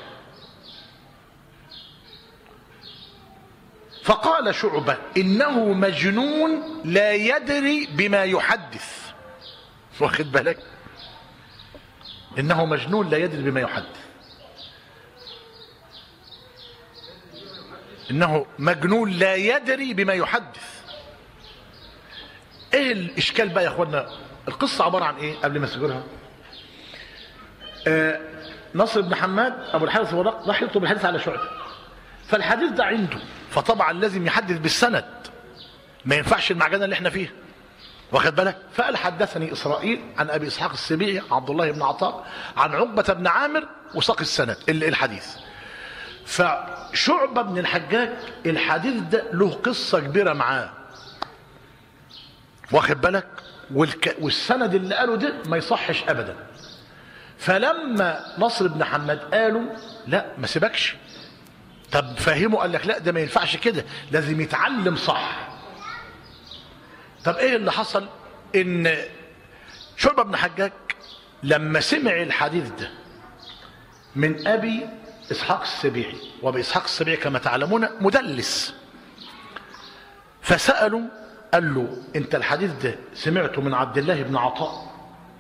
فقال شعبة إنه مجنون لا يدري بما يحدث واخد بالك إنه مجنون لا يدري بما يحدث إنه مجنون لا يدري بما يحدث إيه الإشكال بقى يا أخوانا القصة عبارة عن إيه قبل ما أسجلها آه نصر بن حماد أبو الحارث الورق راح يطلب الحديث على شعبة فالحديث ده عنده فطبعا لازم يحدث بالسند ما ينفعش المعجنة اللي احنا فيها واخد بالك فقال حدثني إسرائيل عن أبي إسحاق السبيعي عبد الله بن عطاء عن عقبة بن عامر وساق السند الحديث فشعبة بن الحجاج الحديث ده له قصة كبيرة معاه واخد بالك والك... والسند اللي قاله ده ما يصحش أبدا فلما نصر بن حماد قالوا لا ما سيبكش طب فهمه قال لك لا ده ما ينفعش كده لازم يتعلم صح طب ايه اللي حصل ان شعبة بن حجاج لما سمع الحديث ده من ابي اسحاق السبيعي وابي اسحاق السبيعي كما تعلمون مدلس فسالوا قال له انت الحديث ده سمعته من عبد الله بن عطاء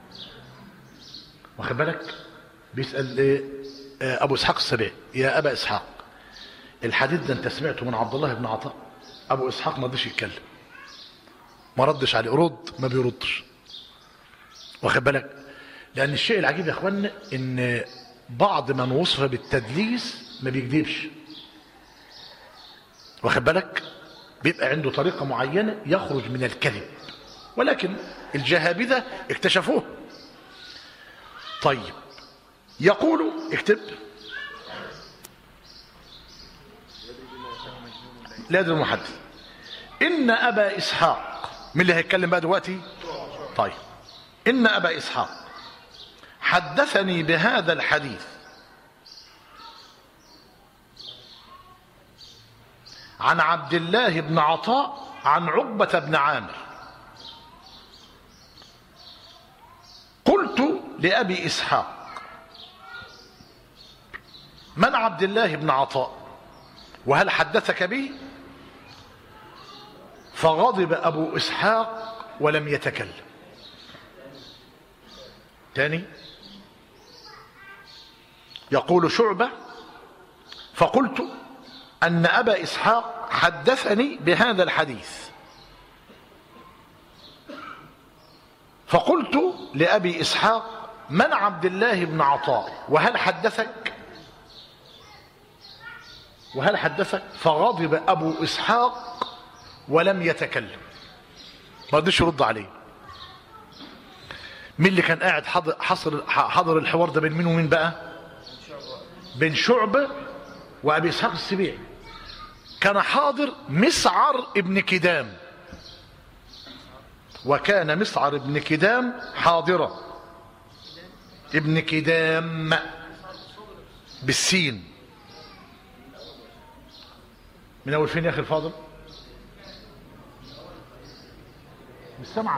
واخد بالك بيسال ايه ابو اسحاق السبيعي يا ابا اسحاق الحديث ده انت سمعته من عبد الله بن عطاء ابو اسحاق ما رضيش يتكلم ما ردش عليه رد ما بيردش واخد بالك لان الشيء العجيب يا اخوانا ان بعض من وصف بالتدليس ما بيكذبش واخد بالك بيبقى عنده طريقه معينه يخرج من الكذب ولكن الجهابذه اكتشفوه طيب يقول اكتب لا يدري المحدث إن أبا إسحاق من اللي هيتكلم بقى دلوقتي طيب إن أبا إسحاق حدثني بهذا الحديث عن عبد الله بن عطاء عن عقبة بن عامر قلت لأبي إسحاق من عبد الله بن عطاء وهل حدثك به فغضب أبو إسحاق ولم يتكلم تاني يقول شعبة فقلت أن أبا إسحاق حدثني بهذا الحديث فقلت لأبي إسحاق من عبد الله بن عطاء وهل حدثك وهل حدثك فغضب أبو إسحاق ولم يتكلم ما رضيش يرد عليه مين اللي كان قاعد حضر, حصر حضر الحوار ده بين مين ومين بقى بين شعبة وأبي إسحاق السبيعي كان حاضر مسعر ابن كدام وكان مسعر ابن كدام حاضرا ابن كدام بالسين من أول فين يا أخي الفاضل مش سامعك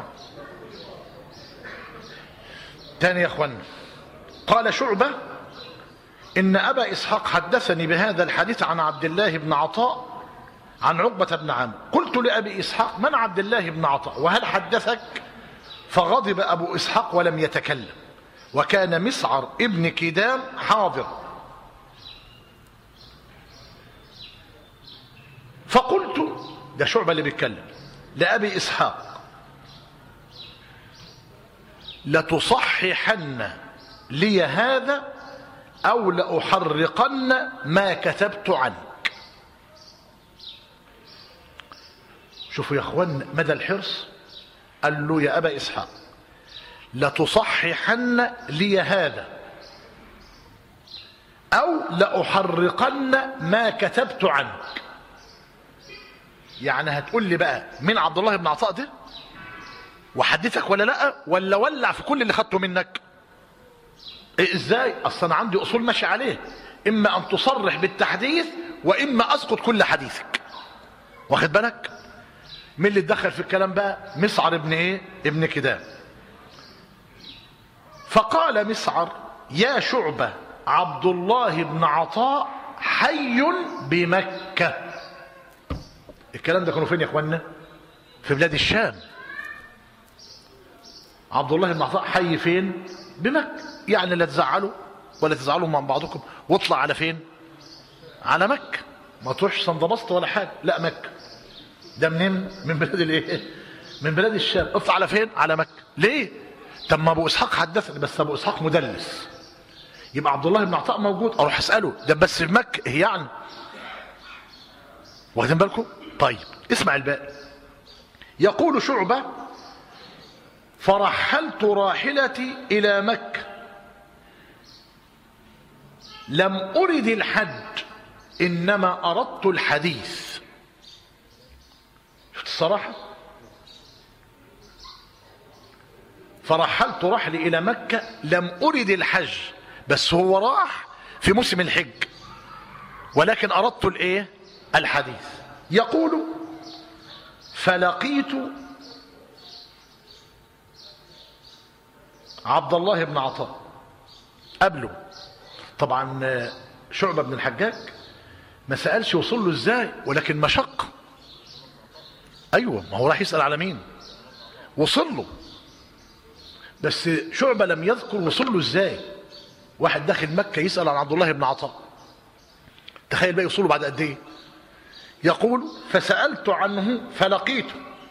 تاني يا اخوانا قال شعبة إن أبا إسحاق حدثني بهذا الحديث عن عبد الله بن عطاء عن عقبة بن عامر قلت لأبي إسحاق من عبد الله بن عطاء وهل حدثك فغضب أبو إسحاق ولم يتكلم وكان مسعر ابن كدام حاضر فقلت ده شعبة اللي بيتكلم لأبي إسحاق لتصححن لي هذا أو لأحرقن ما كتبت عنك شوفوا يا أخوان مدى الحرص قال له يا أبا إسحاق لتصححن لي هذا أو لأحرقن ما كتبت عنك يعني هتقول لي بقى مين عبد الله بن عطاء ده وحدثك ولا لا ولا ولع في كل اللي خدته منك إيه ازاي اصلا عندي اصول ماشي عليه اما ان تصرح بالتحديث واما اسقط كل حديثك واخد بالك مين اللي اتدخل في الكلام بقى مسعر ابن ايه ابن كدام فقال مسعر يا شعبة عبد الله بن عطاء حي بمكة الكلام ده كانوا فين يا اخوانا في بلاد الشام عبد الله بن عطاء حي فين بمكة يعني لا تزعلوا ولا تزعلوا من بعضكم واطلع على فين على مكة ما تروحش سندبسط ولا حاجة لا مكة ده منين من بلاد الايه من بلاد الشام اطلع على فين على مكة ليه طب ما ابو اسحاق حدثني بس ابو اسحاق مدلس يبقى عبد الله بن عطاء موجود اروح اساله ده بس في مكة إيه يعني واخدين بالكم طيب اسمع الباقي يقول شعبة فرحلت راحلتي إلى مكة لم أرد الحج إنما أردت الحديث شفت الصراحة فرحلت رحلي إلى مكة لم أرد الحج بس هو راح في موسم الحج ولكن أردت الإيه الحديث يقول فلقيت عبد الله بن عطاء قبله طبعا شعبة بن الحجاج ما سألش وصل له ازاي ولكن مشق ايوه ما هو راح يسأل على مين وصل له بس شعبة لم يذكر وصل له ازاي واحد داخل مكة يسأل عن عبد الله بن عطاء تخيل بقى يوصله بعد قد ايه يقول فسألت عنه فلقيته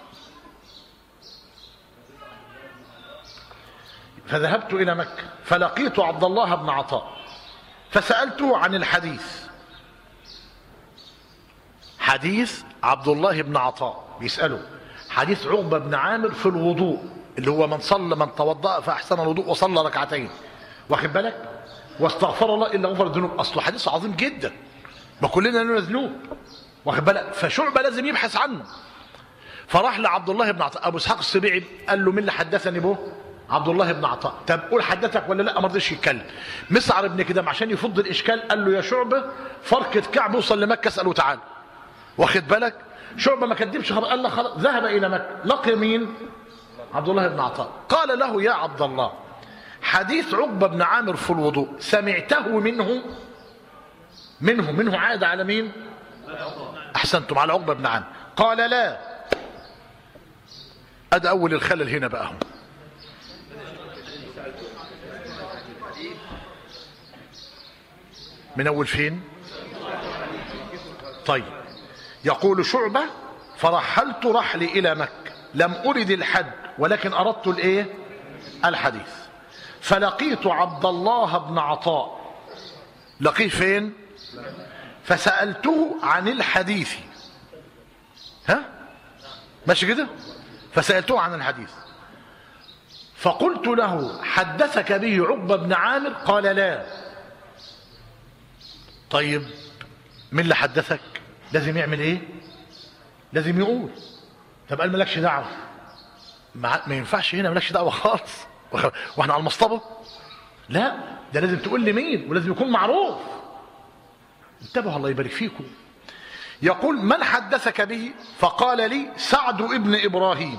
فذهبت إلى مكة فلقيت عبد الله بن عطاء فسألته عن الحديث حديث عبد الله بن عطاء بيسأله حديث عقبة بن عامر في الوضوء اللي هو من صلى من توضأ فأحسن الوضوء وصلى ركعتين واخد بالك واستغفر الله إلا غفر الذنوب أصله حديث عظيم جدا ما كلنا لنا ذنوب واخد بالك فشعبة لازم يبحث عنه فراح لعبد الله بن عطاء أبو إسحاق السبيعي قال له مين اللي حدثني به عبد الله بن عطاء طب قول حدثك ولا لا ما رضيش يتكلم مسعر ابن كدام عشان يفض الاشكال قال له يا شعبه فرقه كعب وصل لمكه اساله تعالى واخد بالك شعبه ما كدبش خبر قال له خلاص ذهب الى مكه لقي مين عبد الله بن عطاء قال له يا عبد الله حديث عقبه بن عامر في الوضوء سمعته منه منه منه عاد على مين احسنتم على عقبه بن عامر قال لا ادي اول الخلل هنا بقى هم. من اول فين طيب يقول شعبة فرحلت رحلي الى مكة لم ارد الحج ولكن اردت الايه الحديث فلقيت عبد الله بن عطاء لقيه فين فسألته عن الحديث ها ماشي كده فسألته عن الحديث فقلت له حدثك به عقبة بن عامر قال لا طيب مين اللي حدثك لازم يعمل ايه لازم يقول طب قال مالكش دعوه ما, ما ينفعش هنا مالكش دعوه خالص واحنا على المصطبه لا ده لازم تقول لي مين ولازم يكون معروف انتبهوا الله يبارك فيكم يقول من حدثك به فقال لي سعد ابن ابراهيم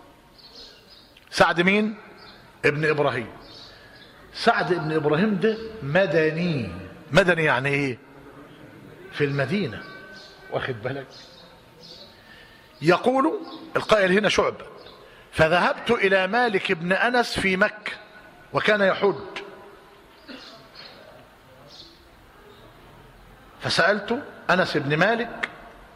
سعد مين ابن ابراهيم سعد ابن ابراهيم ده مدني مدني يعني ايه في المدينة واخد بالك يقول القائل هنا شعب فذهبت إلى مالك بن أنس في مكة وكان يحج فسألت أنس بن مالك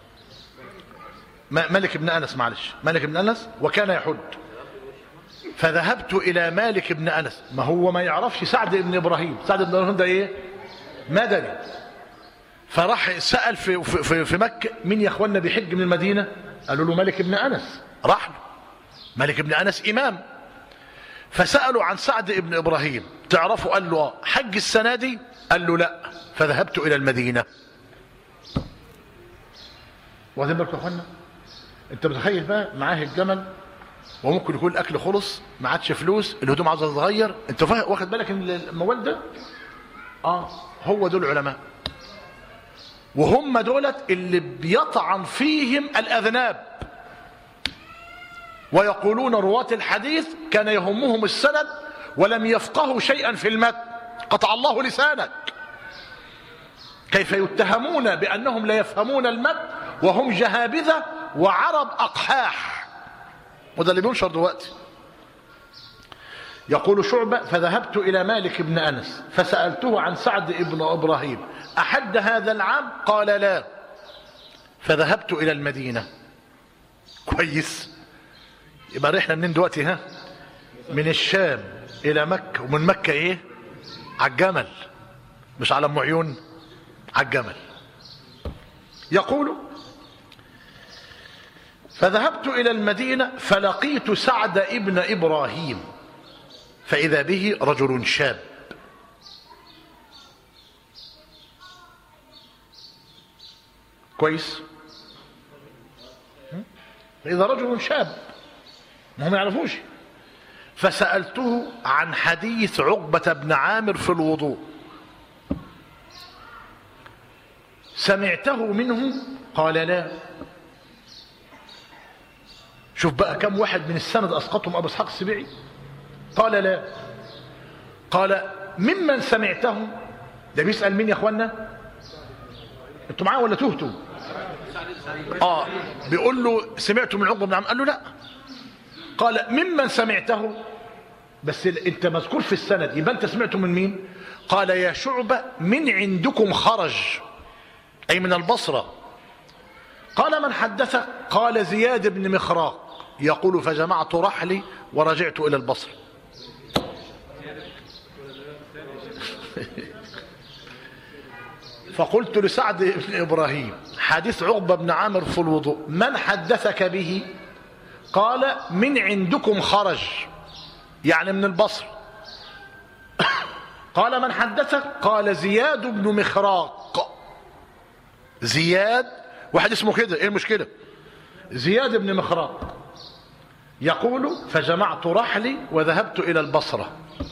مالك بن أنس معلش مالك بن أنس وكان يحج فذهبت إلى مالك بن أنس ما هو ما يعرفش سعد بن إبراهيم سعد بن إبراهيم ده إيه مدني فراح سأل في, في, في مكة مين يا اخوانا بيحج من المدينة قالوا له ملك بن أنس راح له ملك بن أنس إمام فسألوا عن سعد بن إبراهيم تعرفوا قال له حج السنة دي قال له لا فذهبت إلى المدينة واخدين بالكم يا اخوانا انت متخيل بقى معاه الجمل وممكن يكون الاكل خلص ما عادش فلوس الهدوم عايزه تتغير انت فا- واخد بالك ان الموال ده اه هو دول العلماء وهم دولت اللي بيطعن فيهم الاذناب ويقولون رواة الحديث كان يهمهم السند ولم يفقهوا شيئا في المتن قطع الله لسانك كيف يتهمون بأنهم لا يفهمون المتن وهم جهابذة وعرب أقحاح وده اللي بينشر دلوقتي يقول شعبة فذهبت إلى مالك بن أنس فسألته عن سعد بن إبراهيم أحد هذا العام قال لا فذهبت إلى المدينة كويس يبقى رحنا منين دلوقتي ها من الشام إلى مكة ومن مكة إيه على الجمل مش على أم عيون على الجمل يقول فذهبت إلى المدينة فلقيت سعد ابن إبراهيم فإذا به رجل شاب كويس فإذا رجل شاب ما هم يعرفوش فسألته عن حديث عقبة بن عامر في الوضوء سمعته منه قال لا شوف بقى كم واحد من السند أسقطهم أبو إسحاق السبيعي قال لا قال ممن سمعته ده بيسأل مين يا اخوانا انتوا معاه ولا تهتوا اه بيقول له سمعته من عقبه بن عم قال له لا قال ممن سمعته بس ال- انت مذكور في السند يبقى انت سمعته من مين قال يا شعبة من عندكم خرج اي من البصرة قال من حدثك قال زياد بن مخراق يقول فجمعت رحلي ورجعت الى البصره فقلت لسعد بن ابراهيم حديث عقبه بن عامر في الوضوء من حدثك به قال من عندكم خرج يعني من البصر قال من حدثك قال زياد بن مخراق زياد واحد اسمه كده ايه المشكله زياد بن مخراق يقول فجمعت رحلي وذهبت الى البصره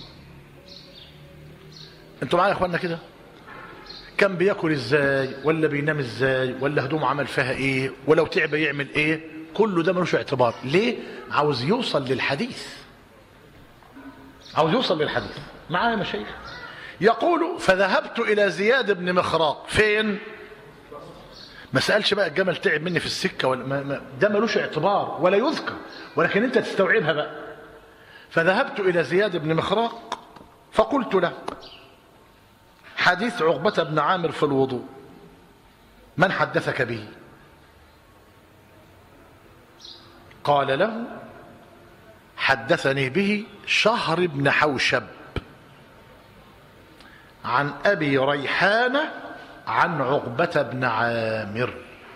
انتوا معايا يا اخوانا كده كان بياكل ازاي ولا بينام ازاي ولا هدومه عمل فيها ايه ولو تعب يعمل ايه كله ده ملوش اعتبار ليه عاوز يوصل للحديث عاوز يوصل للحديث معايا يا مشايخ يقول فذهبت الى زياد بن مخراق فين ما سالش بقى الجمل تعب مني في السكه ولا ما ما ده ملوش اعتبار ولا يذكر ولكن انت تستوعبها بقى فذهبت الى زياد بن مخراق فقلت له حديث عقبة بن عامر في الوضوء من حدثك به قال له حدثني به شهر بن حوشب عن أبي ريحانة عن عقبة بن عامر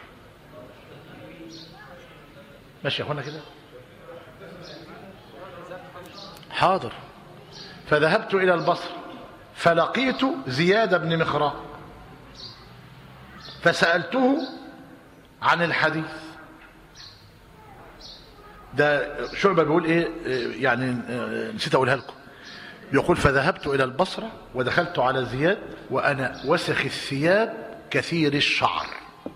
ماشي يا اخوانا كده حاضر فذهبت إلى البصر فلقيت زياد بن مخراق فسألته عن الحديث ده شعبة بيقول ايه إيه، يعني آه، نسيت اقولها لكم يقول فذهبت الى البصرة ودخلت على زياد وانا وسخ الثياب كثير الشعر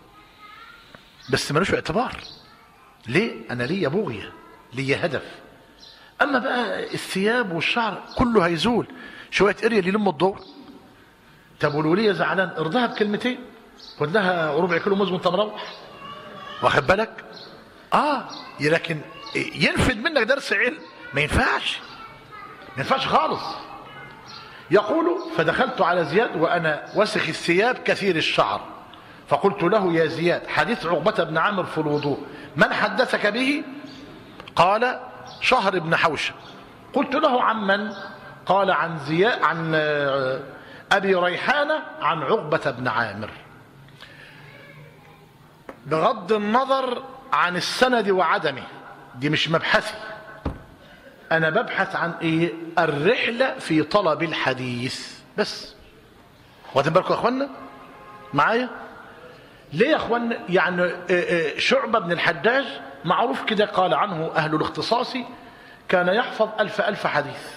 بس ملوش اعتبار ليه انا ليا بغية ليا هدف اما بقى الثياب والشعر كله هيزول شويه اريا اللي يلم الدور طب والوليه زعلان ارضها بكلمتين خد لها ربع كيلو موز وانت مروح واخد بالك اه لكن ينفد منك درس علم ما ينفعش ما ينفعش خالص يقول فدخلت على زياد وانا وسخ الثياب كثير الشعر فقلت له يا زياد حديث عقبة بن عامر في الوضوء من حدثك به قال شهر بن حوشب قلت له عن من قال عن زياد عن آه، ابي ريحانه عن عقبه بن عامر بغض النظر عن السند وعدمه دي مش مبحثي انا ببحث عن ايه الرحله في طلب الحديث بس واخدين بالكم يا اخوانا معايا ليه يا اخوانا يعني آه، آه، شعبة بن الحجاج معروف كده قال عنه اهل الاختصاص كان يحفظ الف الف حديث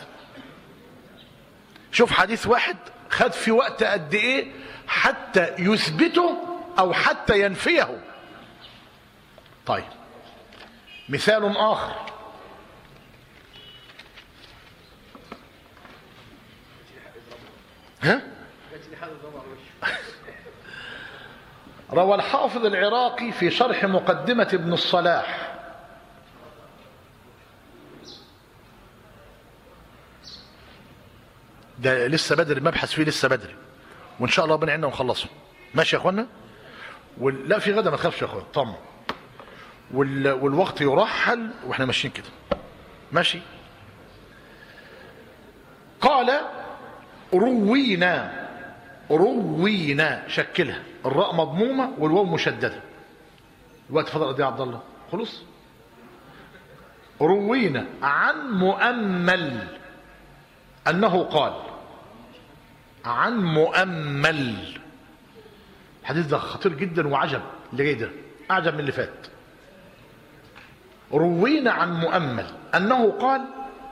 شوف حديث واحد خد في وقت قد ايه حتى يثبته او حتى ينفيه طيب مثال اخر ها روى الحافظ العراقي في شرح مقدمة ابن الصلاح ده لسه بدري المبحث فيه لسه بدري وان شاء الله ربنا يعيننا ونخلصه ماشي يا اخوانا وال... لا في غدا ما تخافش يا اخويا طمن وال... والوقت يرحل واحنا ماشيين كده ماشي قال روينا روينا شكلها الراء مضمومه والواو مشدده الوقت فضل قد ايه يا عبد الله خلص روينا عن مؤمل انه قال عن مؤمل الحديث ده خطير جدا وعجب اللي جاي ده اعجب من اللي فات روينا عن مؤمل انه قال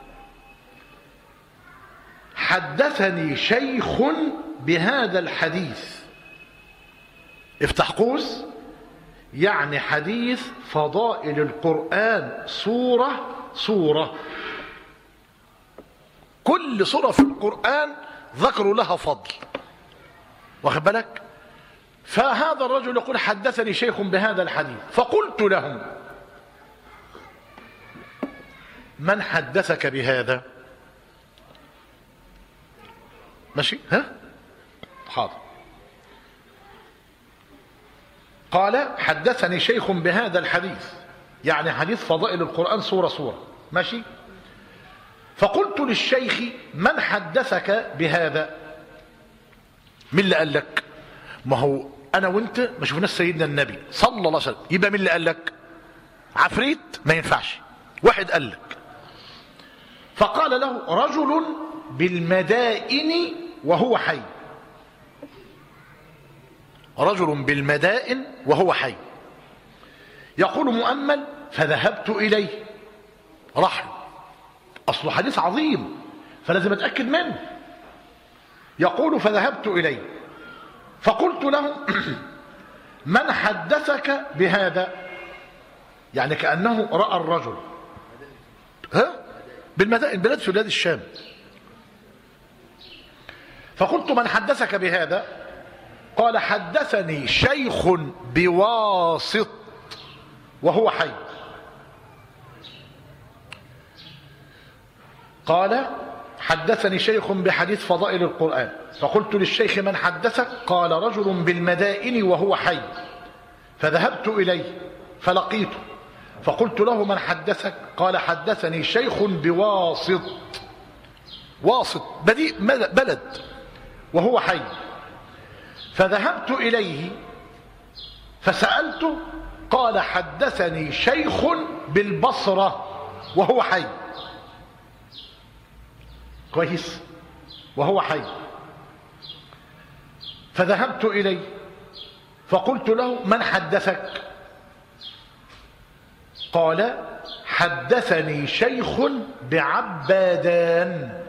حدثني شيخ بهذا الحديث افتح قوس يعني حديث فضائل القرآن صورة صورة كل صورة في القرآن ذكروا لها فضل واخد بالك فهذا الرجل يقول حدثني شيخ بهذا الحديث فقلت لهم من حدثك بهذا ماشي ها حاضر قال حدثني شيخ بهذا الحديث يعني حديث فضائل القرآن صورة صورة ماشي فقلت للشيخ من حدثك بهذا مين اللي قال لك ما هو انا وانت ما شفناش سيدنا النبي صلى الله عليه وسلم يبقى مين اللي قال لك عفريت ما ينفعش واحد قال لك فقال له رجل بالمدائن وهو حي رجل بالمدائن وهو حي يقول مؤمل فذهبت إليه راح له. أصله حديث عظيم فلازم أتأكد منه يقول فذهبت إليه فقلت له من حدثك بهذا يعني كأنه رأى الرجل ها بالمدائن بلاد في بلاد الشام فقلت من حدثك بهذا قال حدثني شيخ بواسط وهو حي قال حدثني شيخ بحديث فضائل القرآن فقلت للشيخ من حدثك قال رجل بالمدائن وهو حي فذهبت إليه فلقيته فقلت له من حدثك قال حدثني شيخ بواسط واسط بدي بلد وهو حي فذهبت إليه فسألته قال حدثني شيخ بالبصرة وهو حي كويس وهو حي فذهبت إليه فقلت له من حدثك قال حدثني شيخ بعبادان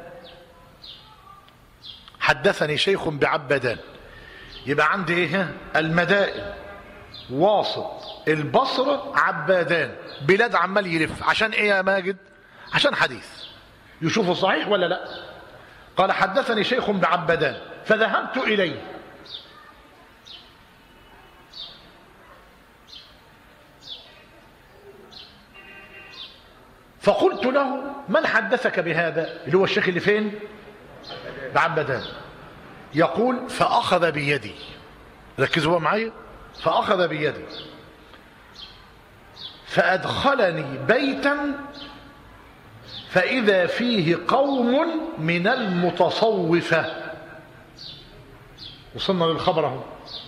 حدثني شيخ بعبدان يبقى عندي ايه المدائن واسط البصرة عبادان بلاد عمال يلف عشان ايه يا ماجد عشان حديث يشوفه صحيح ولا لا قال حدثني شيخ بعبدان فذهبت اليه فقلت له من حدثك بهذا اللي هو الشيخ اللي فين بعبدان يقول فأخذ بيدي ركزوا بقى معايا فأخذ بيدي فأدخلني بيتا فإذا فيه قوم من المتصوفة وصلنا للخبر اهو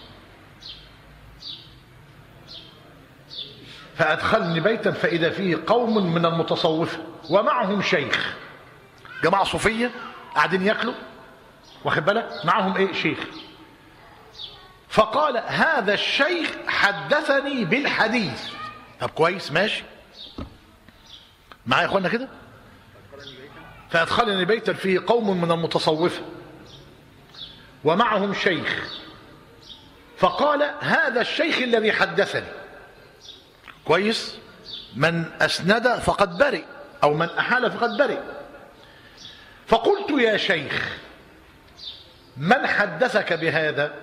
فأدخلني بيتا فإذا فيه قوم من المتصوفة ومعهم شيخ جماعة صوفية قاعدين ياكلوا واخد بالك معاهم ايه شيخ فقال هذا الشيخ حدثني بالحديث طب كويس ماشي معايا يا اخوانا كده فادخلني بيتا فيه قوم من المتصوفه ومعهم شيخ فقال هذا الشيخ الذي حدثني كويس من أسند فقد برئ أو من أحال فقد برئ فقلت يا شيخ من حدثك بهذا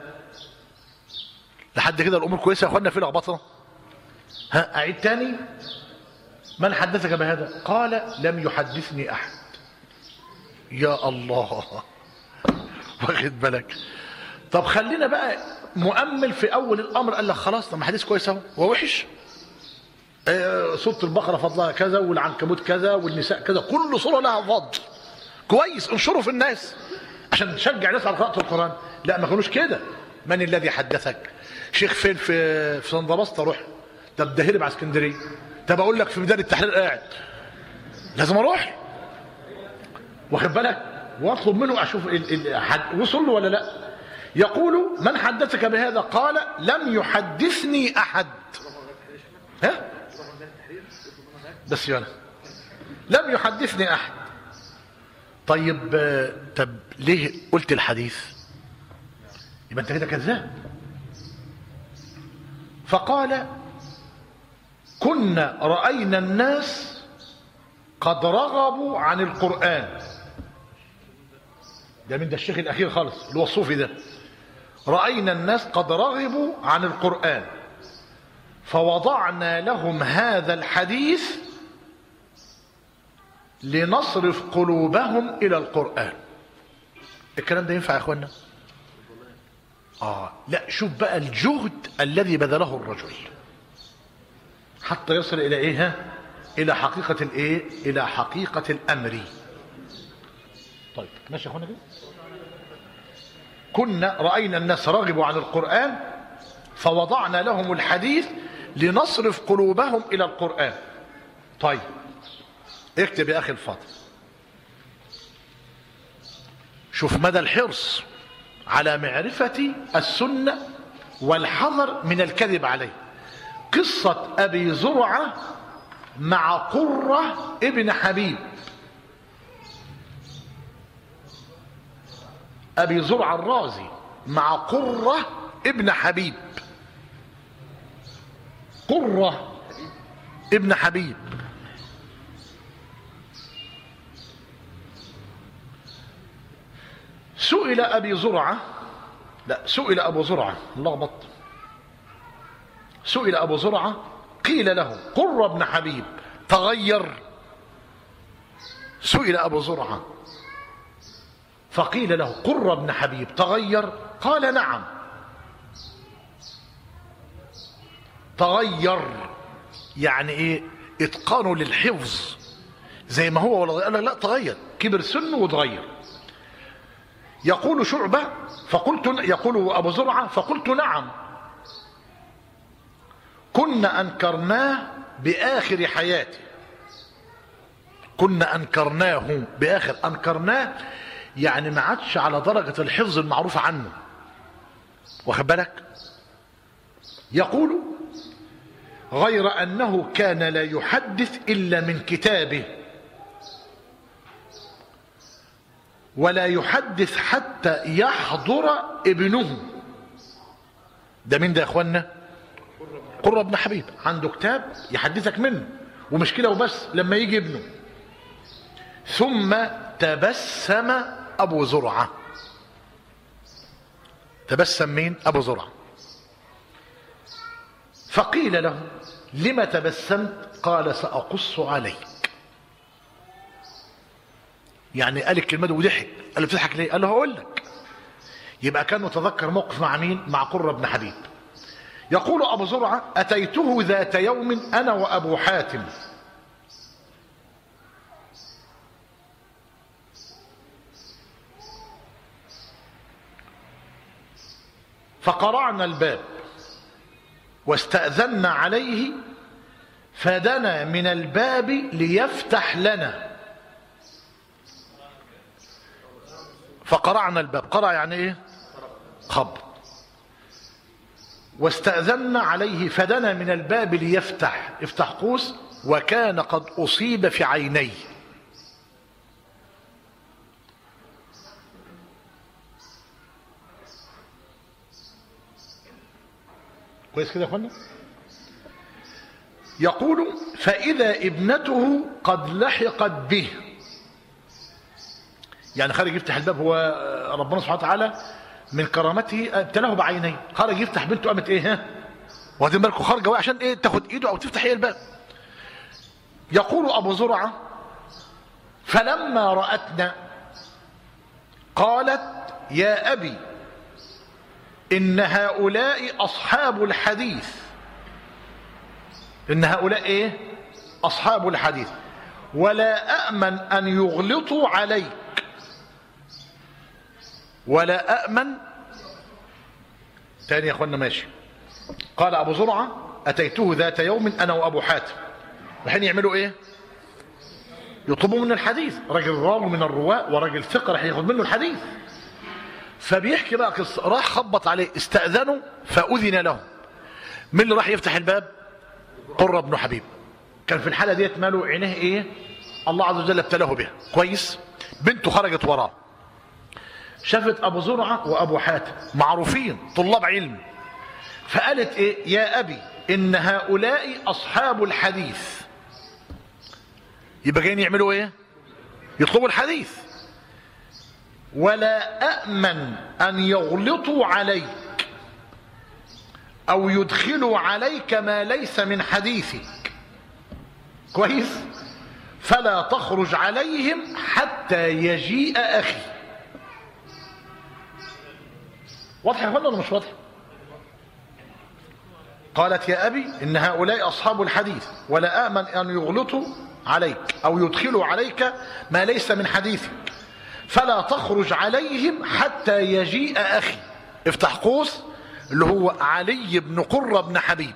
لحد كده الأمور كويسة يا أخوانا في لخبطة ها أعيد تاني من حدثك بهذا قال لم يحدثني أحد يا الله واخد بالك طب خلينا بقى مؤمل في اول الامر قال لك خلاص طب ما حديث كويس اهو هو وحش آه، سوره البقره فضلها كذا والعنكبوت كذا والنساء كذا كل صوره لها فضل كويس انشره في الناس عشان تشجع الناس على قراءه القران لا ما كانوش كده من الذي حدثك شيخ فين في في سندبسطه روح طب ده هرب على اسكندريه طب اقول لك في ميدان التحرير قاعد لازم اروح واخد بالك واطلب منه اشوف ال ال حد وصل له ولا لا يقول من حدثك بهذا قال لم يحدثني احد ها بس يانا لم يحدثني احد طيب آه، طب ليه قلت الحديث يبقى انت كده كذاب فقال كنا راينا الناس قد رغبوا عن القران ده من ده الشيخ الاخير خالص اللي هو الصوفي ده راينا الناس قد رغبوا عن القران فوضعنا لهم هذا الحديث لنصرف قلوبهم الى القران الكلام ده ينفع يا اخوانا اه لا شوف بقى الجهد الذي بذله الرجل حتى يصل الى ايه ها؟ الى حقيقه الايه الى حقيقه الامر طيب ماشي يا اخوانا كده كنا راينا الناس رغبوا عن القران فوضعنا لهم الحديث لنصرف قلوبهم الى القران طيب اكتب يا اخي الفاضل شوف مدى الحرص على معرفة السنة والحذر من الكذب عليه قصة أبي زرعة مع قرة ابن حبيب أبي زرعة الرازي مع قرة ابن حبيب قرة ابن حبيب سئل أبي زرعة لا سئل أبو زرعة لخبط سئل أبو زرعة قيل له قر ابن حبيب تغير سئل أبو زرعة فقيل له قر ابن حبيب تغير قال نعم تغير يعني ايه اتقانه للحفظ زي ما هو ولا قال لك لا تغير كبر سنه وتغير يقول شعبة فقلت يقول أبو زرعة فقلت نعم كنا أنكرناه بآخر حياته كنا أنكرناه بآخر أنكرناه يعني ما عادش على درجة الحفظ المعروفة عنه واخد بالك يقول غير أنه كان لا يحدث إلا من كتابه ولا يحدث حتى يحضر ابنه ده مين ده يا اخوانا قرة بن حبيب عنده كتاب يحدثك منه ومش كده وبس لما يجي ابنه ثم تبسم ابو زرعه تبسم مين ابو زرعه فقيل له لم تبسمت قال ساقص عليك يعني قال الكلمه دي وضحك قال له بتضحك ليه قال له هقول لك يبقى كان متذكر موقف مع مين مع قرة بن حبيب يقول ابو زرعه اتيته ذات يوم انا وابو حاتم فقرعنا الباب واستأذنا عليه فدنا من الباب ليفتح لنا فقرعنا الباب قرع يعني ايه خبط واستأذن عليه فدنا من الباب ليفتح افتح قوس وكان قد أصيب في عينيه كويس كده يا اخوانا يقول فإذا ابنته قد لحقت به يعني خارج يفتح الباب هو ربنا سبحانه وتعالى من كرامته ابتلاه بعينيه خرج يفتح بنته قامت ايه ها واخدين بالكم خارجه عشان ايه تاخد ايده او تفتح هي الباب يقول ابو زرعه فلما راتنا قالت يا ابي ان هؤلاء اصحاب الحديث ان هؤلاء ايه اصحاب الحديث ولا امن ان يغلطوا عليك ولا أأمن تاني يا أخوانا ماشي قال أبو زرعة أتيته ذات يوم أنا وأبو حاتم وحين يعملوا إيه يطلبوا منه الحديث راجل راوي من الرواة وراجل ثقة راح ياخد منه الحديث فبيحكي بقى قصة راح خبط عليه استأذنوا فأذن له من اللي راح يفتح الباب قرة بن حبيب كان في الحالة ديت ماله عينيه ايه الله عز وجل ابتلاه بها كويس بنته خرجت وراه شافت ابو زرعه وابو حاتم معروفين طلاب علم فقالت ايه يا ابي ان هؤلاء اصحاب الحديث يبقى جايين يعملوا ايه يطلبوا الحديث ولا امن ان يغلطوا عليك او يدخلوا عليك ما ليس من حديثك كويس فلا تخرج عليهم حتى يجيء اخي واضح يا ولا مش واضح قالت يا أبي إن هؤلاء أصحاب الحديث ولا آمن أن يغلطوا عليك أو يدخلوا عليك ما ليس من حديثك فلا تخرج عليهم حتى يجيء أخي افتح قوس اللي هو علي بن قرة بن حبيب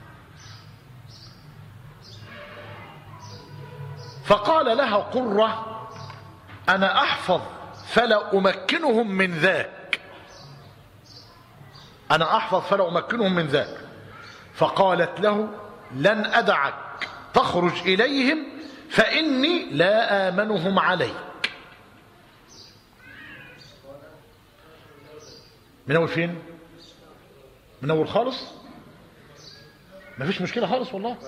فقال لها قرة أنا أحفظ فلا أمكنهم من ذاك أنا أحفظ فلا أمكنهم من ذاك فقالت له لن أدعك تخرج إليهم فإني لا آمنهم عليك من أول فين من أول خالص ما فيش مشكلة خالص والله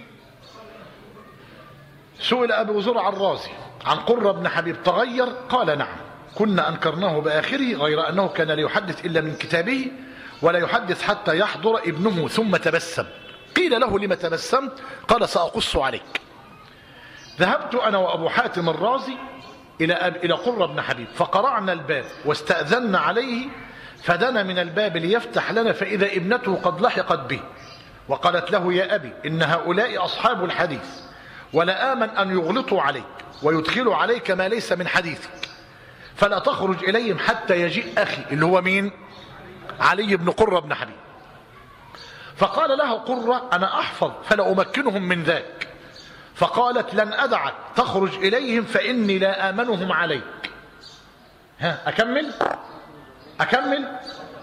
سئل أبو زرع الرازي عن قرة بن حبيب تغير قال نعم كنا أنكرناه بآخره غير أنه كان ليحدث إلا من كتابه ولا يحدث حتى يحضر ابنه ثم تبسم قيل له لم تبسمت قال سأقص عليك ذهبت أنا وأبو حاتم الرازي إلى أب... إلى قرة بن حبيب فقرعنا الباب واستأذنا عليه فدنا من الباب ليفتح لنا فإذا ابنته قد لحقت به وقالت له يا أبي إن هؤلاء أصحاب الحديث ولا آمن أن يغلطوا عليك ويدخلوا عليك ما ليس من حديثك فلا تخرج إليهم حتى يجيء أخي اللي هو مين علي بن قرة بن حبيب فقال له قرة أنا أحفظ فلا أمكنهم من ذاك فقالت لن أدعك تخرج إليهم فإني لا آمنهم عليك ها أكمل أكمل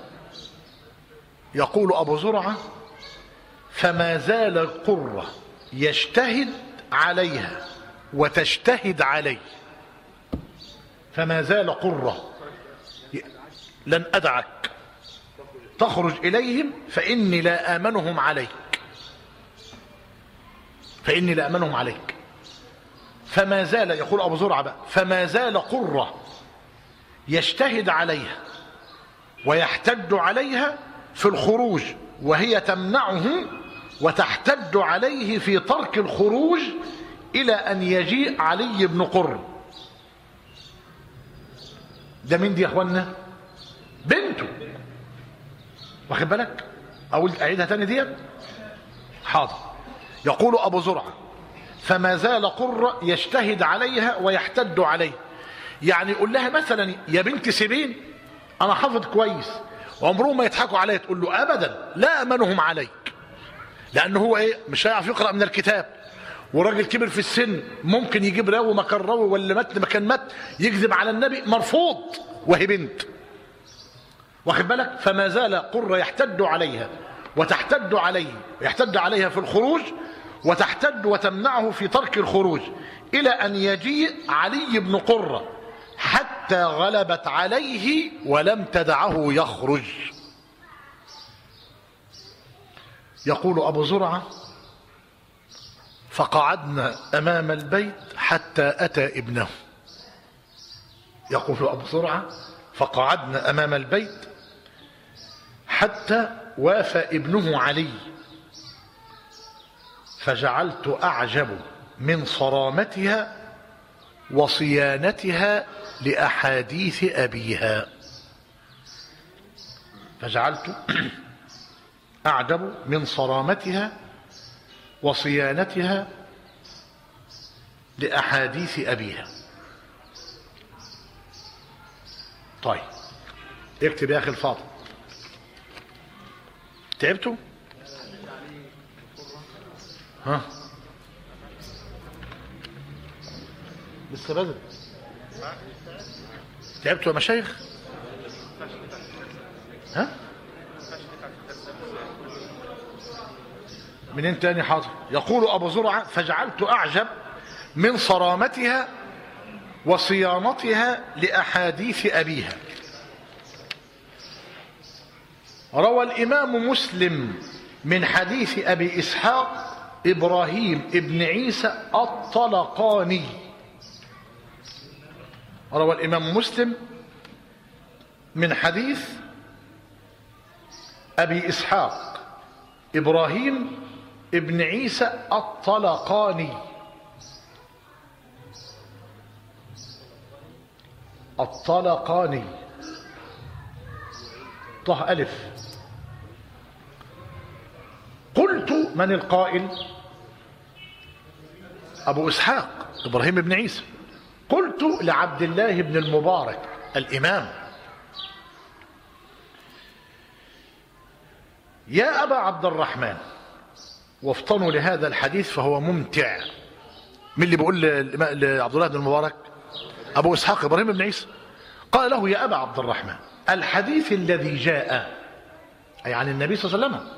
يقول أبو زرعة فما زال القرة يجتهد عليها وتجتهد عليه فما زال قرة لن أدعك تخرج إليهم فإني لا آمنهم عليك فإني لا آمنهم عليك فما زال يقول أبو زرعة بقى فما زال قرة يجتهد عليها ويحتج عليها في الخروج وهي تمنعه وتحتج عليه في ترك الخروج إلى أن يجيء علي بن قر ده مين دي يا أخوانا بنته واخد بالك أقول أعيدها تاني ديت حاضر يقول أبو زرعة فما زال قرة يجتهد عليها ويحتد عليه يعني يقول لها مثلا يا بنت سيبين أنا حافظ كويس وعمرهم ما يضحكوا عليا تقول له أبدا لا أمنهم عليك لأنه هو إيه مش هيعرف يقرأ من الكتاب وراجل كبر في السن ممكن يجيب راوي مكان راوي ولا متن مكان متن يكذب على النبي مرفوض وهي بنت واخد بالك فما زال قرة يحتد عليها وتحتد عليه يحتد عليها في الخروج وتحتد وتمنعه في ترك الخروج إلى أن يجيء علي بن قرة حتى غلبت عليه ولم تدعه يخرج يقول أبو زرعة فقعدنا أمام البيت حتى أتى ابنه يقول أبو زرعة فقعدنا أمام البيت حتى وافى ابنه علي فجعلت أعجب من صرامتها وصيانتها لأحاديث أبيها فجعلت أعجب من صرامتها وصيانتها لأحاديث أبيها طيب اكتب يا أخي الفاضل تعبتوا ها لسه بدري تعبتوا يا مشايخ ها منين تاني حاضر يقول أبو زرعة فجعلت أعجب من صرامتها وصيانتها لأحاديث أبيها روى الإمام مسلم من حديث أبي إسحاق إبراهيم ابن عيسى الطلقاني روى الإمام مسلم من حديث أبي إسحاق إبراهيم ابن عيسى الطلقاني الطلقاني طه ألف قلت من القائل أبو إسحاق إبراهيم بن عيسى قلت لعبد الله بن المبارك الإمام يا أبا عبد الرحمن وافطنوا لهذا الحديث فهو ممتع من اللي بيقول لعبد الله بن المبارك أبو إسحاق إبراهيم بن عيسى قال له يا أبا عبد الرحمن الحديث الذي جاء أي عن النبي صلى الله عليه وسلم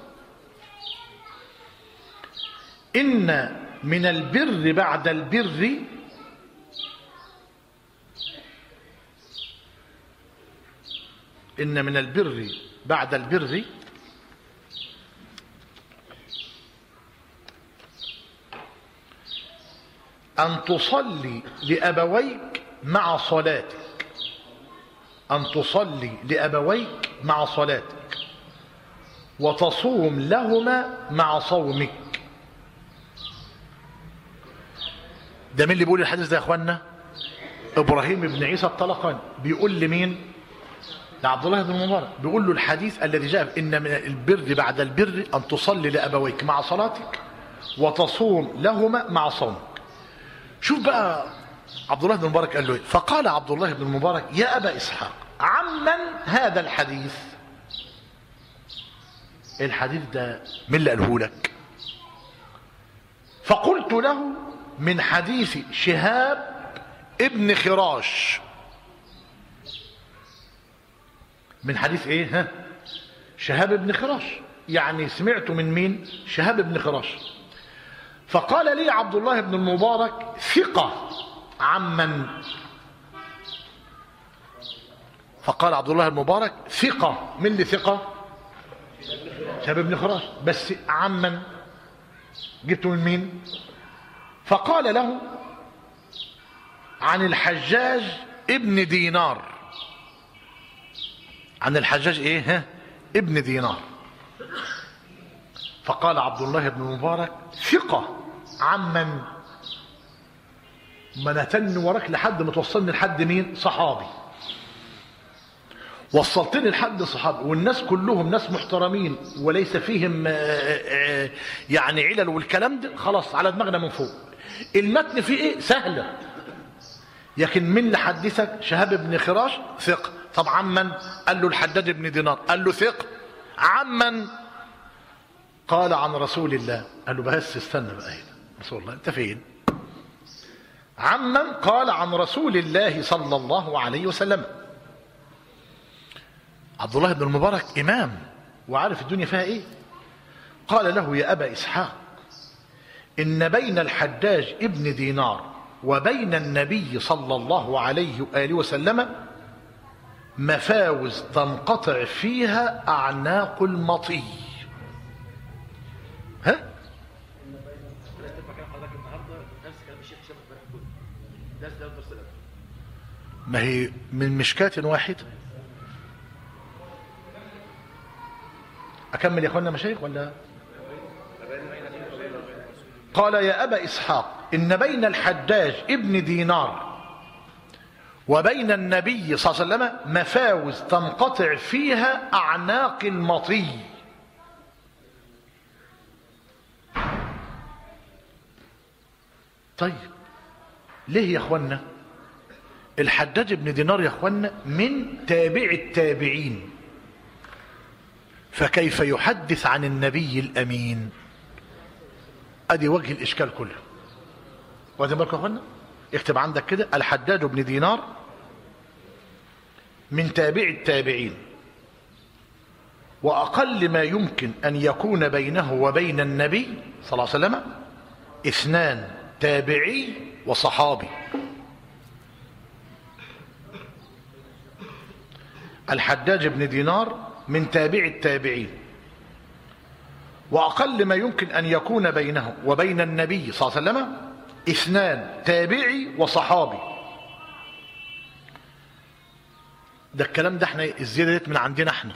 إن من البر بعد البر إن من البر بعد البر أن تصلي لأبويك مع صلاتك أن تصلي لأبويك مع صلاتك وتصوم لهما مع صومك ده مين اللي بيقول الحديث ده يا اخوانا ابراهيم بن عيسى الطلقاني بيقول لمين لعبد الله بن المبارك بيقول له الحديث الذي جاء ان من البر بعد البر ان تصلي لابويك مع صلاتك وتصوم لهما مع صومك شوف بقى عبد الله بن المبارك قال له ايه فقال عبد الله بن المبارك يا ابا اسحاق عمن هذا الحديث الحديث ده مين اللي قاله لك فقلت له من حديث شهاب ابن خراش من حديث ايه ها شهاب ابن خراش يعني سمعته من مين شهاب ابن خراش فقال لي عبد الله بن المبارك ثقة عمن فقال عبد الله المبارك ثقة من اللي ثقة شهاب ابن خراش بس عمن جبته من مين فقال له عن الحجاج ابن دينار عن الحجاج ايه ها ابن دينار فقال عبد الله بن المبارك ثقة عمن ما نتن وراك لحد ما توصلني لحد مين صحابي وصلتني لحد صحابي والناس كلهم ناس محترمين وليس فيهم يعني علل والكلام ده خلاص على دماغنا من فوق المتن فيه ايه سهلة لكن من اللي حدثك شهاب بن خراش ثقة طب عمن قال له الحداد بن دينار قال له ثقة عمن قال عن رسول الله قال له بس استنى بقى هنا رسول الله انت فين عمن قال عن رسول الله صلى الله عليه وسلم عبد الله بن المبارك امام وعارف الدنيا فيها ايه قال له يا أبا إسحاق إن بين الحجاج ابن دينار وبين النبي صلى الله عليه وآله وسلم مفاوز تنقطع فيها أعناق المطي ها؟ ما هي من مشكاة واحدة أكمل يا أخوانا مشايخ ولا قال يا أبا إسحاق إن بين الحجاج ابن دينار وبين النبي صلى الله عليه وسلم مفاوز تنقطع فيها أعناق المطي طيب ليه يا أخوانا الحجاج ابن دينار يا أخوانا من تابع التابعين فكيف يحدث عن النبي الأمين ادي وجه الاشكال كله واخدين بالكم يا اخوانا اكتب عندك كده الحجاج بن دينار من تابع التابعين واقل ما يمكن ان يكون بينه وبين النبي صلى الله عليه وسلم اثنان تابعي وصحابي الحجاج بن دينار من تابع التابعين وأقل ما يمكن أن يكون بينه وبين النبي صلى الله عليه وسلم اثنان تابعي وصحابي ده الكلام ده احنا الزيادة ديت من عندنا احنا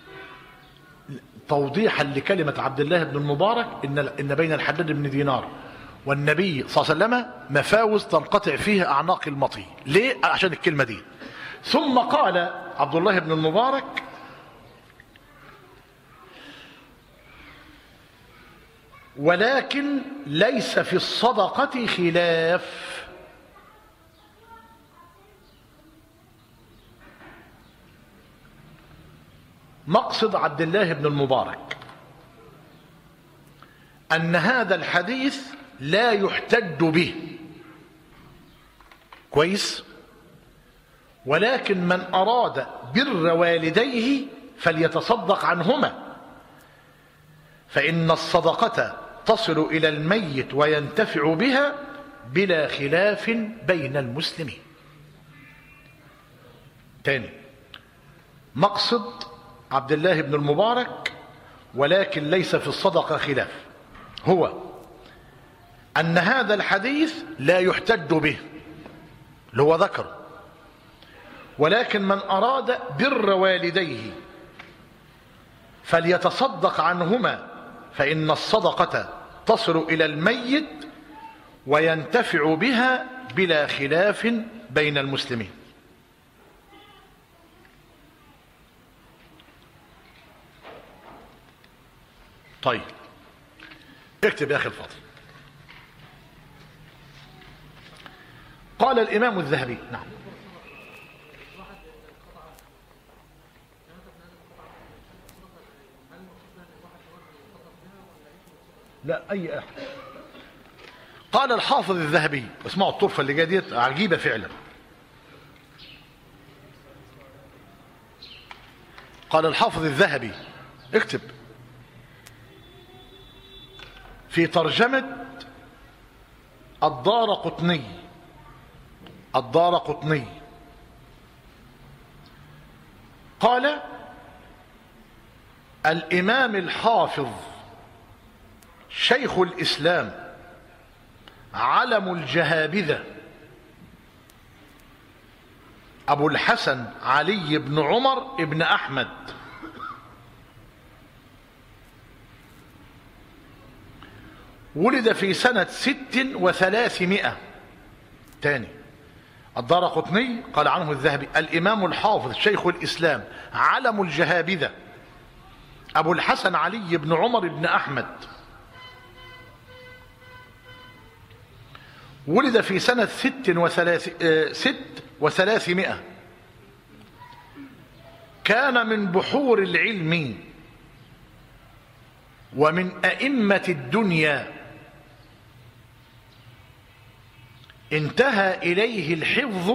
توضيحا لكلمة عبد الله بن المبارك إن, إن بين الحداد بن دينار والنبي صلى الله عليه وسلم مفاوز تنقطع فيها أعناق المطي ليه؟ عشان الكلمة دي ثم قال عبد الله بن المبارك ولكن ليس في الصدقة خلاف مقصد عبد الله بن المبارك أن هذا الحديث لا يحتج به كويس ولكن من أراد بر والديه فليتصدق عنهما فإن الصدقة تصل إلى الميت وينتفع بها بلا خلاف بين المسلمين تاني مقصد عبد الله بن المبارك ولكن ليس في الصدقة خلاف هو أن هذا الحديث لا يحتج به اللي هو ذكر ولكن من أراد بر والديه فليتصدق عنهما فإن الصدقة تصل إلى الميت وينتفع بها بلا خلاف بين المسلمين طيب اكتب يا أخي الفاضل قال الإمام الذهبي نعم لا أي أحد قال الحافظ الذهبي اسمعوا الطرفة اللي جايه ديت عجيبة فعلا قال الحافظ الذهبي اكتب في ترجمة الدار قطني الدار قطني قال الإمام الحافظ شيخ الإسلام علم الجهابذة أبو الحسن علي بن عمر بن أحمد ولد في سنة ست وثلاثمائة تاني الدار قطني قال عنه الذهبي الإمام الحافظ شيخ الإسلام علم الجهابذة أبو الحسن علي بن عمر بن أحمد ولد في سنة ست, وثلاث ست وثلاثمائة كان من بحور العلم ومن أئمة الدنيا انتهى إليه الحفظ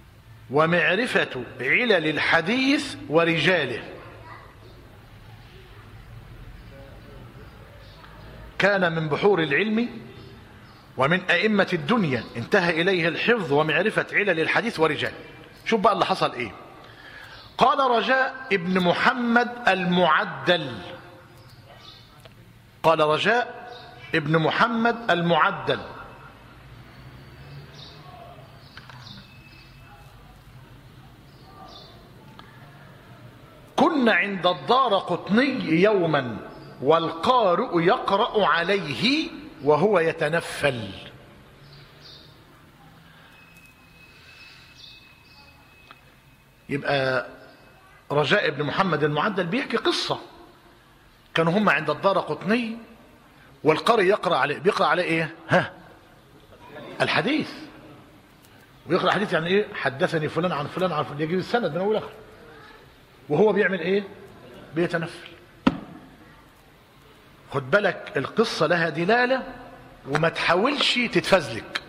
ومعرفة علل الحديث ورجاله كان من بحور العلم ومن أئمة الدنيا انتهى إليه الحفظ ومعرفة علل الحديث ورجال شوف بقى اللي حصل إيه قال رجاء ابن محمد المعدل قال رجاء ابن محمد المعدل كنا عند الدار قطني يوما والقارئ يقرأ عليه وهو يتنفل يبقى رجاء بن محمد المعدل بيحكي قصة كانوا هم عند الدار قطني والقارئ يقرأ عليه بيقرأ عليه ايه ها الحديث ويقرأ حديث يعني ايه حدثني فلان عن فلان عن فلان يجيب السند من اول اخر وهو بيعمل ايه بيتنفل خد بالك القصة لها دلالة وما تحاولش تتفزلك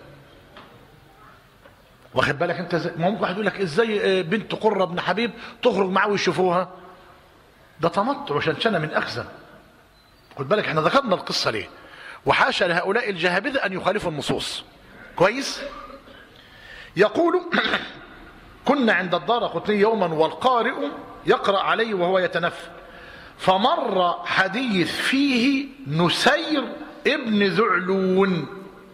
واخد بالك انت زي ما ممكن واحد يقول لك ازاي بنت قرة بن حبيب تخرج معاه ويشوفوها ده تمطع وشنشنة من اخزن خد بالك احنا ذكرنا القصة ليه وحاشا لهؤلاء الجهابذة ان يخالفوا النصوص كويس يقول كنا عند الدار قطني يوما والقارئ يقرأ عليه وهو يتنفل فمر حديث فيه نسير ابن ذعلون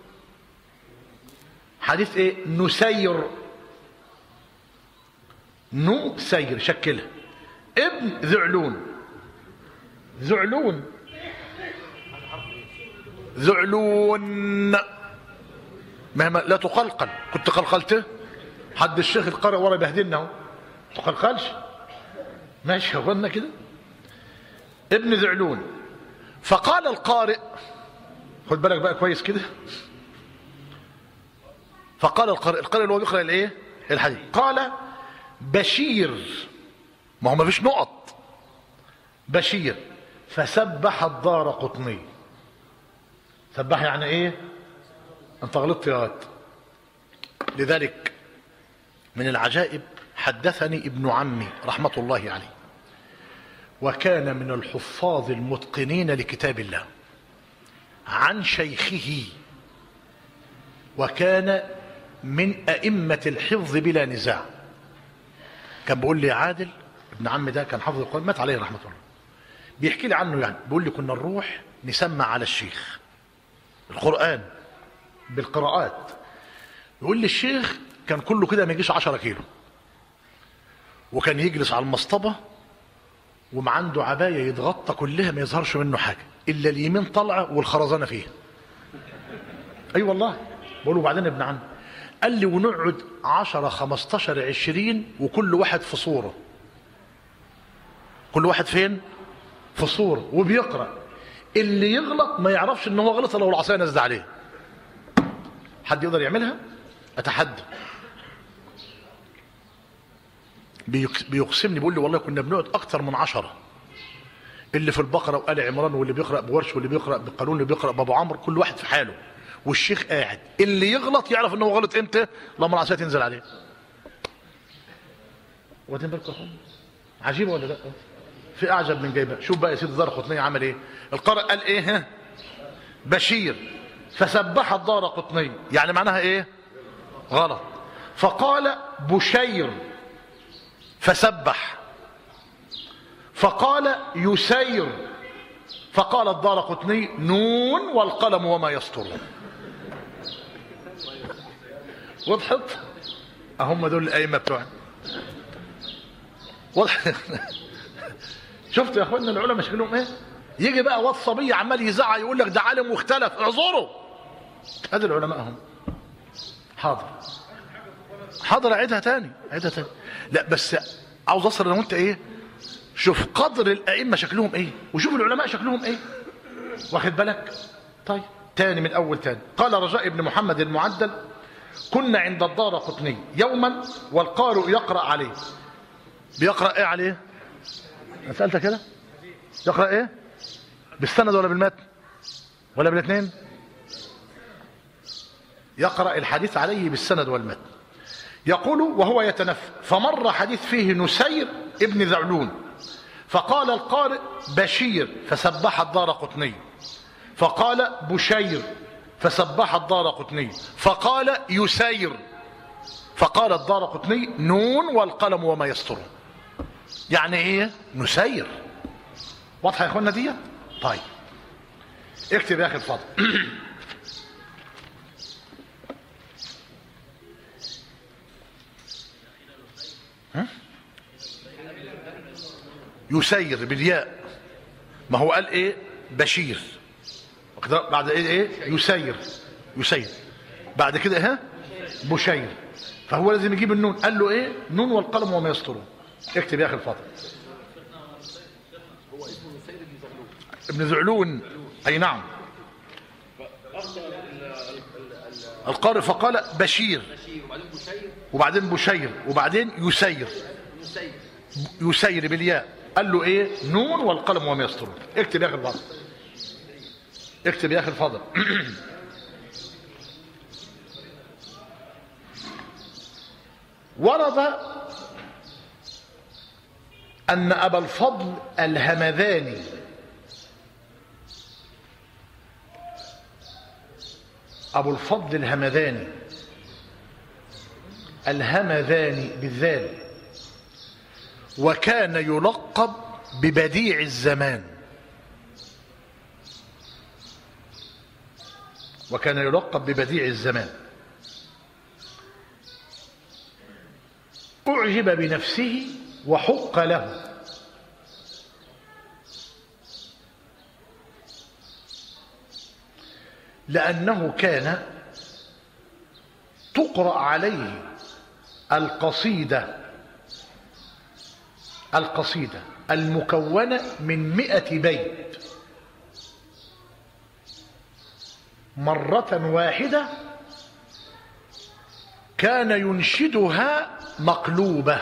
حديث ايه نسير نسير شكلها ابن ذعلون ذعلون ذعلون مهما لا تقلقل كنت قلقلته حد الشيخ القارئ ورا بهدلنا اهو تقلقلش ماشي قلنا كده ابن ذعلون فقال القارئ خد بالك بقى كويس كده فقال القارئ القارئ اللي هو بيقرا الايه الحديث قال بشير ما هو ما فيش نقط بشير فسبح الدار قطني سبح يعني ايه انت غلطت يا واد لذلك من العجائب حدثني ابن عمي رحمه الله عليه وكان من الحفاظ المتقنين لكتاب الله عن شيخه وكان من أئمة الحفظ بلا نزاع كان بيقول لي عادل ابن عمي ده كان حافظ القرآن مات عليه رحمة الله بيحكي لي عنه يعني بيقول لي كنا نروح نسمع على الشيخ القرآن بالقراءات يقول لي الشيخ كان كله كده ما يجيش 10 كيلو وكان يجلس على المصطبة وما عنده عباية يتغطى كلها ما يظهرش منه حاجة إلا اليمين طالعة والخرزانة فيها أي أيوة والله بقول له بعدين ابن عم قال لي ونقعد 10 15 20 وكل واحد في صورة كل واحد فين في صورة وبيقرأ اللي يغلط ما يعرفش ان هو غلط لو العصايه نزل عليه حد يقدر يعملها اتحدى بيقسمني بيقول لي والله كنا بنقعد اكتر من عشرة اللي في البقرة وآل عمران واللي بيقرأ بورش واللي بيقرأ بقانون واللي بيقرأ بابو عمرو كل واحد في حاله والشيخ قاعد اللي يغلط يعرف ان هو غلط امتى لما العصايه تنزل عليه واخدين بالكم عجيبه ولا لا في اعجب من جايبه شوف بقى يا سيدي دار قطنيه عمل ايه القارئ قال ايه ها بشير فسبح الدار قطني يعني معناها ايه غلط فقال بشير فسبح فقال يسير فقال الدار قطني نون والقلم وما يسطرون وضحت اهم دول الائمه بتوعنا وضحت شفتوا يا اخوانا العلماء شكلهم ايه يجي بقى واد صبي عمال يزعق يقول لك ده عالم واختلف اعذره ادي العلماء هم حاضر حاضر اعيدها تاني اعيدها تاني لا بس عاوز اصل انا وانت ايه شوف قدر الائمه شكلهم ايه وشوف العلماء شكلهم ايه واخد بالك طيب تاني من اول تاني قال رجاء بن محمد المعدل كنا عند الدار قطني يوما والقارئ يقرا عليه بيقرا ايه عليه أنا سالتك كده يقرا ايه بالسند ولا بالمتن ولا بالاثنين يقرا الحديث عليه بالسند والمتن يقول وهو يتنفل فمر حديث فيه نسير ابن ذعلون فقال القارئ بشير فسبح الدار قطني فقال بشير فسبح الدار قطني فقال يسير فقال الدار قطني نون والقلم وما يسطرون يعني ايه نسير واضحه يا اخوانا دي طيب اكتب يا اخي الفضل ها؟ يسير بالياء ما هو قال ايه بشير وكده بعد ايه ايه يسير يسير بعد كده ها بشير فهو لازم يجيب النون قال له ايه نون والقلم وما يسطرون اكتب يا اخي الفضل ابن زعلون اي نعم القارئ فقال بشير وبعدين بشير وبعدين يسير يسير بالياء قال له ايه نون والقلم وما يسطرون اكتب يا اخي الفضل اكتب يا اخي الفضل ورد ان ابا الفضل الهمذاني ابو الفضل الهمذاني الهمذاني بالذال وكان يلقب ببديع الزمان وكان يلقب ببديع الزمان أعجب بنفسه وحق له لأنه كان تقرأ عليه القصيدة القصيدة المكونة من مئة بيت مرة واحدة كان ينشدها مقلوبة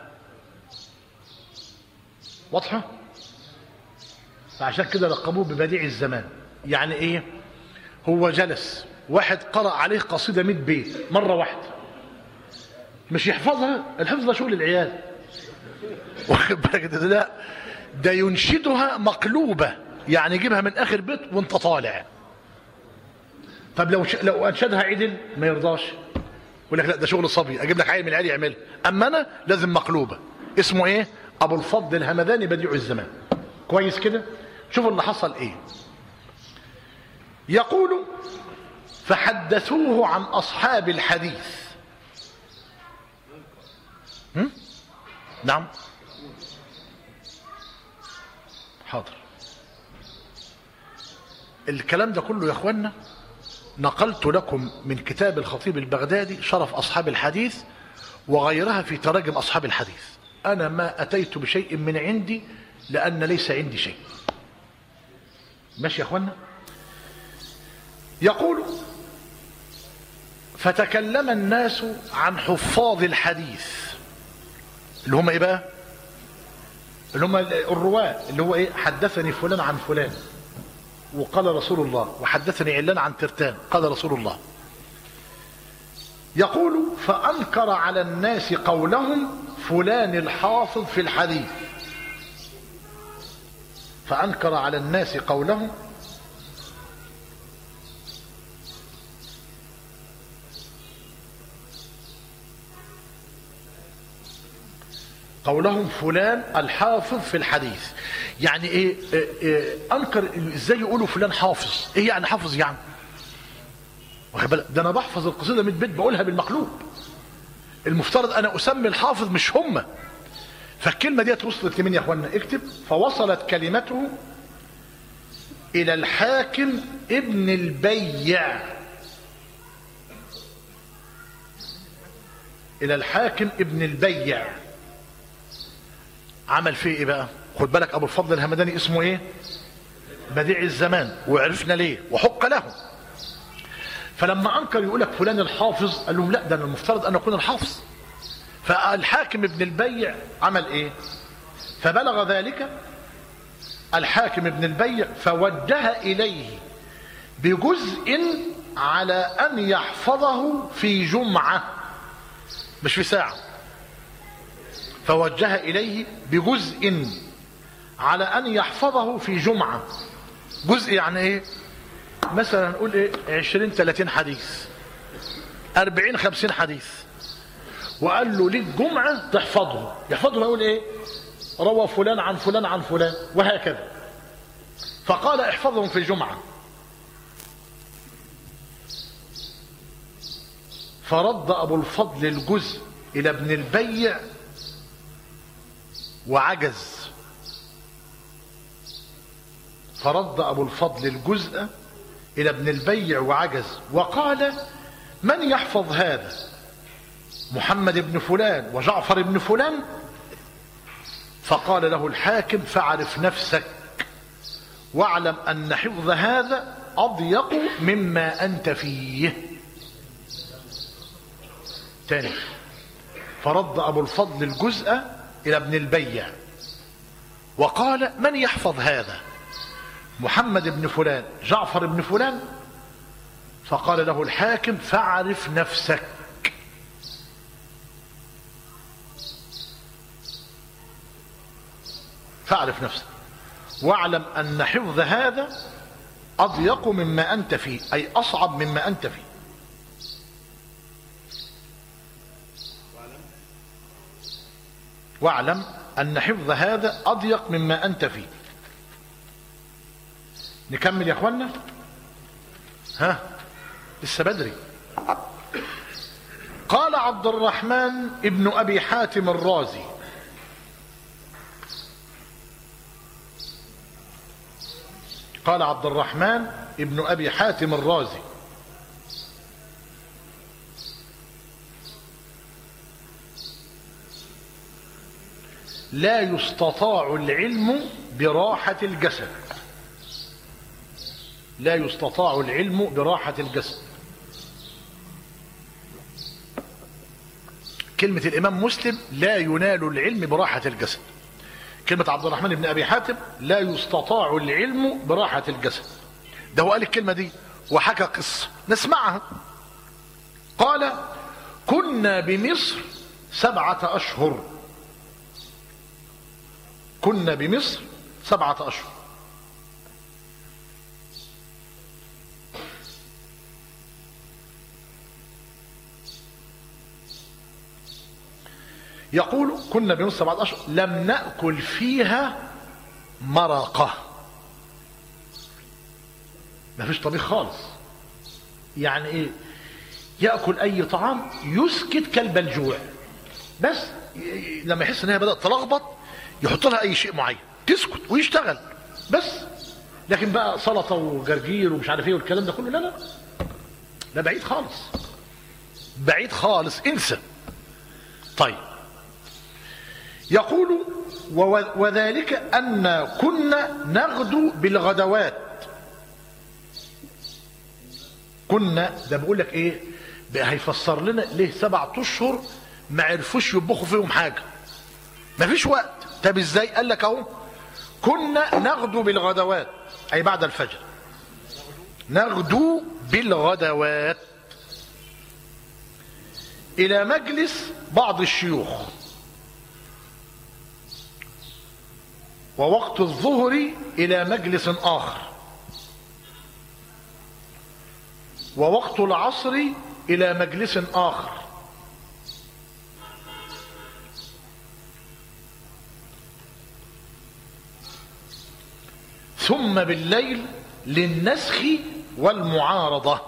واضحة فعشان كده لقبوه ببديع الزمان يعني ايه هو جلس واحد قرأ عليه قصيدة 100 بيت مرة واحدة مش يحفظها الحفظ ده شغل العيال واخد بالك ده لا ده ينشدها مقلوبة يعني يجيبها من آخر بيت وانت طالع طب لو ش... لو انشدها عدل ما يرضاش يقول لك لا ده شغل صبي اجيب لك عيل من العيال يعملها اما انا لازم مقلوبه اسمه ايه ابو الفضل الهمداني بديع الزمان كويس كده شوفوا اللي حصل ايه يقول فحدثوه عن اصحاب الحديث هم؟ نعم حاضر الكلام ده كله يا اخوانا نقلت لكم من كتاب الخطيب البغدادي شرف أصحاب الحديث وغيرها في تراجم أصحاب الحديث أنا ما أتيت بشيء من عندي لأن ليس عندي شيء ماشي يا أخوانا يقول فتكلم الناس عن حفاظ الحديث اللي هم ايه بقى اللي هم الرواة اللي هو ايه حدثني فلان عن فلان وقال رسول الله وحدثني علان عن ترتان قال رسول الله يقول فأنكر على الناس قولهم فلان الحافظ في الحديث فأنكر على الناس قولهم قولهم فلان الحافظ في الحديث يعني ايه, إيه, إيه انكر ازاي يقولوا فلان حافظ ايه يعني حافظ يعني واخد بالك ده انا بحفظ القصيده 100 بيت بقولها بالمقلوب المفترض انا اسمي الحافظ مش هم فالكلمه ديت وصلت لمين يا اخوانا اكتب فوصلت كلمته الى الحاكم ابن البيع الى الحاكم ابن البيع عمل فيه ايه بقى خد بالك ابو الفضل الهمداني اسمه ايه بديع الزمان وعرفنا ليه وحق له فلما انكر يقول لك فلان الحافظ قال لهم لا ده انا المفترض ان اكون الحافظ فالحاكم ابن البيع عمل ايه فبلغ ذلك الحاكم ابن البيع فوجه اليه بجزء على ان يحفظه في جمعه مش في ساعه فوجه اليه بجزء على ان يحفظه في جمعه جزء يعني ايه مثلا نقول ايه 20 30 حديث 40 50 حديث وقال له ليك جمعه تحفظه يحفظه يقول ايه روى فلان عن فلان عن فلان وهكذا فقال احفظهم في جمعه فرد ابو الفضل الجزء الى ابن البيع وعجز فرد ابو الفضل الجزء الى ابن البيع وعجز وقال من يحفظ هذا محمد بن فلان وجعفر بن فلان فقال له الحاكم فاعرف نفسك واعلم ان حفظ هذا اضيق مما انت فيه تاني فرد ابو الفضل الجزء الى ابن البيع وقال من يحفظ هذا محمد بن فلان جعفر بن فلان فقال له الحاكم فاعرف نفسك فاعرف نفسك واعلم ان حفظ هذا اضيق مما انت فيه اي اصعب مما انت فيه واعلم ان حفظ هذا اضيق مما انت فيه نكمل يا اخوانا ها لسه بدري قال عبد الرحمن ابن ابي حاتم الرازي قال عبد الرحمن ابن ابي حاتم الرازي لا يستطاع العلم براحة الجسد لا يستطاع العلم براحة الجسد كلمة الإمام مسلم لا ينال العلم براحة الجسد كلمة عبد الرحمن بن أبي حاتم لا يستطاع العلم براحة الجسد ده هو قال الكلمة دي وحكى قصة نسمعها قال كنا بمصر سبعة أشهر كنا بمصر سبعة أشهر يقول كنا بمصر سبعة أشهر لم نأكل فيها مرقة ما فيش طبيخ خالص يعني ايه يأكل أي طعام يسكت كلب الجوع بس لما يحس ان هي بدأت تلخبط يحط لها اي شيء معين تسكت ويشتغل بس لكن بقى سلطه وجرجير ومش عارف ايه والكلام ده كله لا لا ده بعيد خالص بعيد خالص انسى طيب يقول وذلك ان كنا نغدو بالغدوات كنا ده بقول لك ايه بقى هيفسر لنا ليه سبعة اشهر ما عرفوش يطبخوا فيهم حاجه ما فيش وقت طب ازاي قال لك اهو كنا نغدو بالغدوات اي بعد الفجر نغدو بالغدوات الى مجلس بعض الشيوخ ووقت الظهر الى مجلس اخر ووقت العصر الى مجلس اخر ثم بالليل للنسخ والمعارضة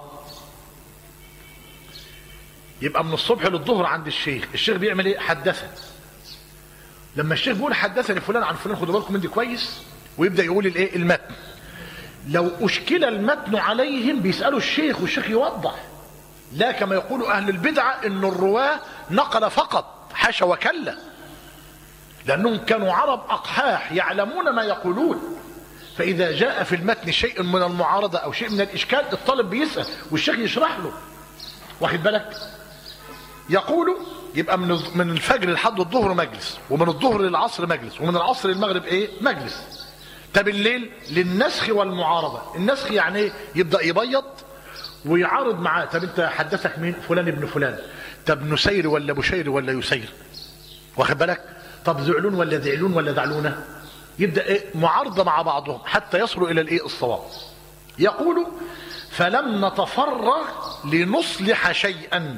يبقى من الصبح للظهر عند الشيخ الشيخ بيعمل ايه حدثني لما الشيخ بيقول حدثني فلان عن فلان خدوا بالكم من دي كويس ويبدا يقول الايه المتن لو اشكل المتن عليهم بيسالوا الشيخ والشيخ يوضح لا كما يقول اهل البدعه ان الرواه نقل فقط حاشا وكلا لانهم كانوا عرب اقحاح يعلمون ما يقولون فإذا جاء في المتن شيء من المعارضة أو شيء من الإشكال الطالب بيسأل والشيخ يشرح له واخد بالك يقول يبقى من من الفجر لحد الظهر مجلس ومن الظهر للعصر مجلس ومن العصر للمغرب ايه مجلس طب الليل للنسخ والمعارضة النسخ يعني ايه يبدأ يبيض ويعارض معاه طب انت حدثك مين فلان ابن فلان طب نسير ولا بشير ولا يسير واخد بالك طب زعلون ولا ذعلون ولا دعلونه يبدا ايه معارضه مع بعضهم حتى يصلوا الى الايه الصواب يقول فلم نتفرغ لنصلح شيئا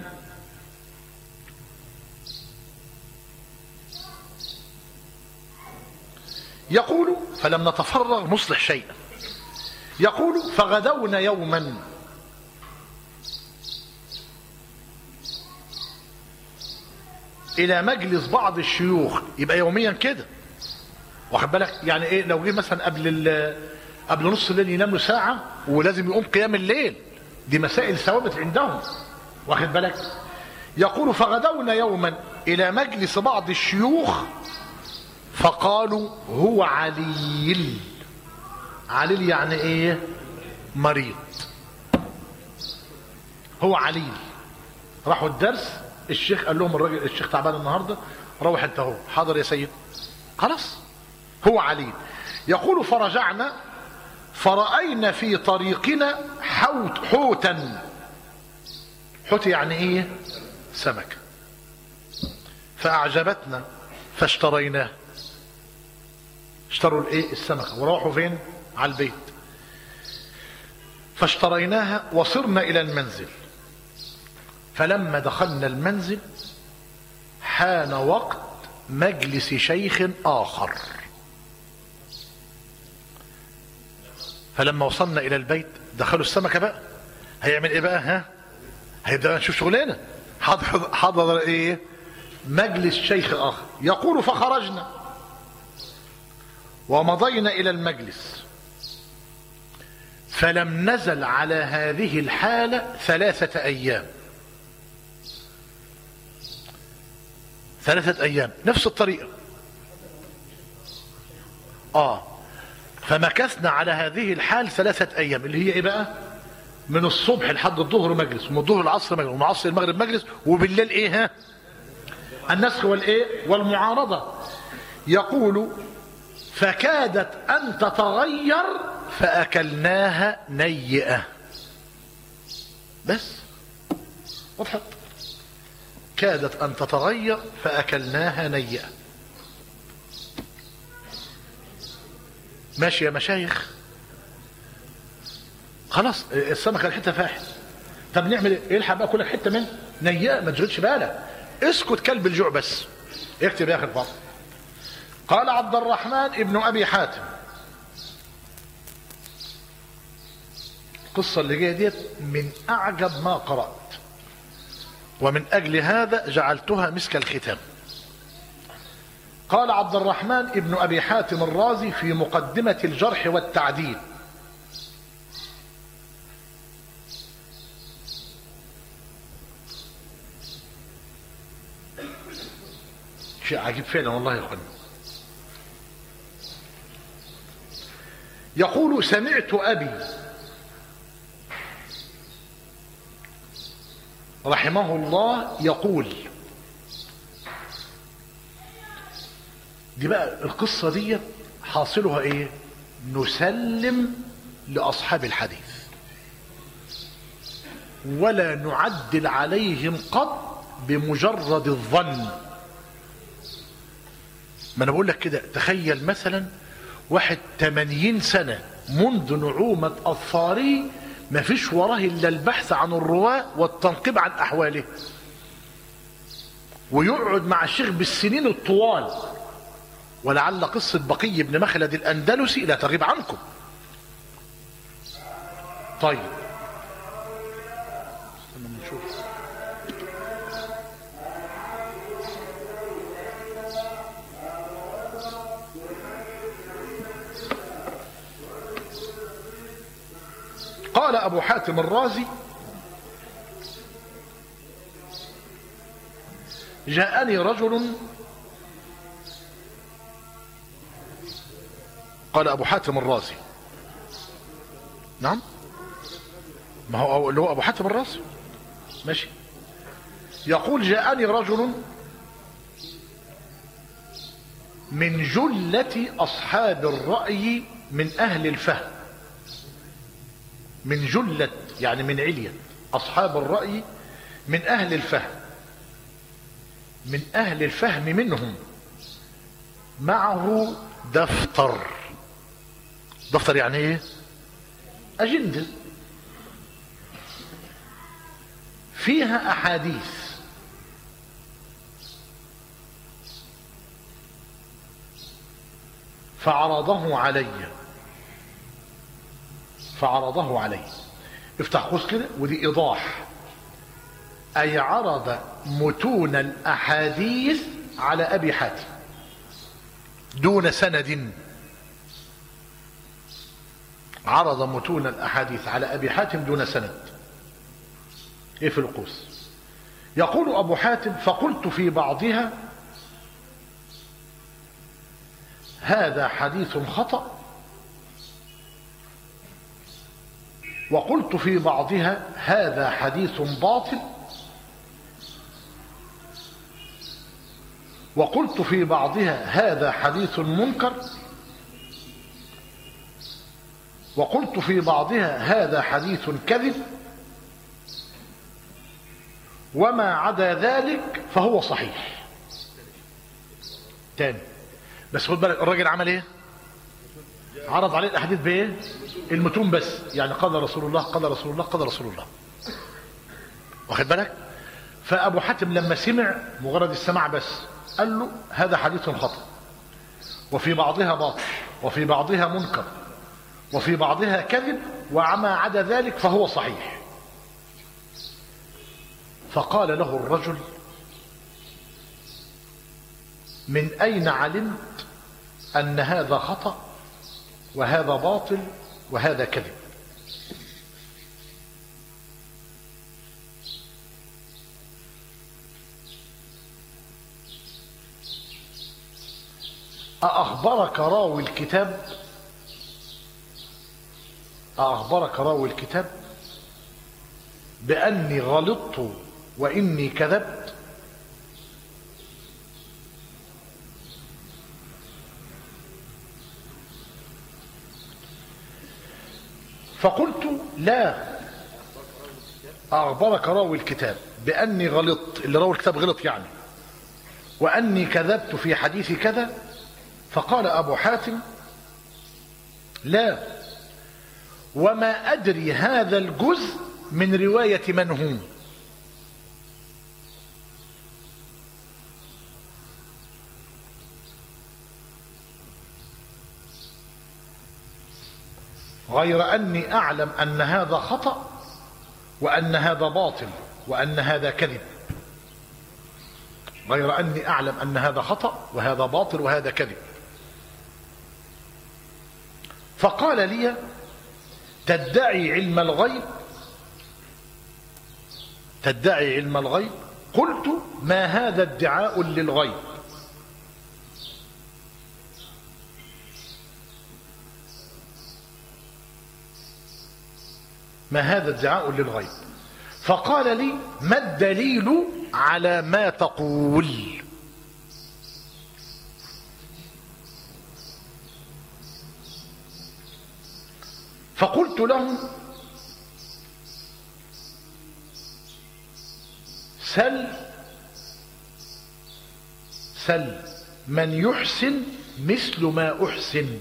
يقول فلم نتفرغ نصلح شيئا يقول فغدونا يوما الى مجلس بعض الشيوخ يبقى يوميا كده واخد بالك يعني ايه لو جه مثلا قبل ال- قبل نص الليل ينام له ساعه ولازم يقوم قيام الليل دي مسائل ثوابت عندهم واخد بالك يقول فغدونا يوما الى مجلس بعض الشيوخ فقالوا هو عليل عليل يعني ايه مريض هو عليل راحوا الدرس الشيخ قال لهم الراجل الشيخ تعبان النهارده روح انت اهو حاضر يا سيد خلاص هو عليل يقول فرجعنا فرأينا في طريقنا حوت حوتا حوت يعني ايه سمكة فأعجبتنا فاشتريناه اشتروا الايه السمكة وراحوا فين على البيت فاشتريناها وصرنا الى المنزل فلما دخلنا المنزل حان وقت مجلس شيخ آخر فلما وصلنا إلى البيت دخلوا السمكة بقى هيعمل إيه بقى ها هيبدأ بقى نشوف شغلنا حضر, حضر إيه مجلس شيخ آخر يقول فخرجنا ومضينا إلى المجلس فلم نزل على هذه الحالة ثلاثة أيام ثلاثة أيام نفس الطريقة آه فمكثنا على هذه الحال ثلاثة أيام اللي هي إيه بقى من الصبح لحد الظهر مجلس ومن الظهر العصر مجلس ومن العصر المغرب مجلس وبالليل إيه ها النسخ والإيه والمعارضة يقول فكادت أن تتغير فأكلناها نيئة بس وضحت كادت أن تتغير فأكلناها نيئة ماشي يا مشايخ خلاص السمكة الحتة فاحت طب نعمل ايه الحق بقى كلك حتة منها نيئة ما تشغلش بالك اسكت كلب الجوع بس اكتب يا اخي الفاضل قال عبد الرحمن ابن ابي حاتم القصة اللي جاية ديت من أعجب ما قرأت ومن أجل هذا جعلتها مسك الختام قال عبد الرحمن ابن أبي حاتم الرازي في مقدمة الجرح والتعديل شيء عجيب فعلا والله يا اخوانا يقول سمعت أبي رحمه الله يقول دي بقى القصة دي حاصلها ايه نسلم لأصحاب الحديث ولا نعدل عليهم قط بمجرد الظن ما انا بقول لك كده تخيل مثلا واحد 80 سنة منذ نعومة أظفاره ما فيش وراه إلا البحث عن الرواة والتنقيب عن أحواله ويقعد مع الشيخ بالسنين الطوال ولعل قصة بقي بن مخلد الأندلسي لا تغيب عنكم طيب استنى ما نشوف قال أبو حاتم الرازي جاءني رجل قال أبو حاتم الرازي نعم ما هو اللي هو أبو حاتم الرازي ماشي يقول جاءني رجل من جلة أصحاب الرأي من أهل الفهم من جلة يعني من علية أصحاب الرأي من أهل الفهم من أهل الفهم منهم معه دفتر دفتر يعني ايه أجندة فيها أحاديث فعرضه علي فعرضه علي افتح قوس كده ودي إيضاح أي عرض متون الأحاديث على أبي حاتم دون سند عرض متون الأحاديث على أبي حاتم دون سند إيه في القوس يقول أبو حاتم فقلت في بعضها هذا حديث خطأ وقلت في بعضها هذا حديث باطل وقلت في بعضها هذا حديث منكر وقلت في بعضها هذا حديث كذب وما عدا ذلك فهو صحيح تاني بس خد بالك الراجل عمل ايه عرض عليه الاحاديث بايه المتون بس يعني قال رسول الله قال رسول الله قال رسول الله واخد بالك فابو حاتم لما سمع مجرد السماع بس قال له هذا حديث خطأ وفي بعضها باطل وفي بعضها منكر وفي بعضها كذب وما عدا ذلك فهو صحيح فقال له الرجل من أين علمت أن هذا خطأ وهذا باطل وهذا كذب أأخبرك راوي الكتاب أأخبرك راوي الكتاب بأني غلطت وإني كذبت فقلت لا أخبرك راوي الكتاب بأني غلطت اللي راوي الكتاب غلط يعني وأني كذبت في حديث كذا فقال أبو حاتم لا وما أدري هذا الجزء من رواية من هو غير أني أعلم أن هذا خطأ وأن هذا باطل وأن هذا كذب غير أني أعلم أن هذا خطأ وهذا باطل وهذا كذب فقال لي تدعي علم الغيب تدعي علم الغيب قلت ما هذا ادعاء للغيب ما هذا ادعاء للغيب فقال لي ما الدليل على ما تقول فقلت له سل سل من يحسن مثل ما أحسن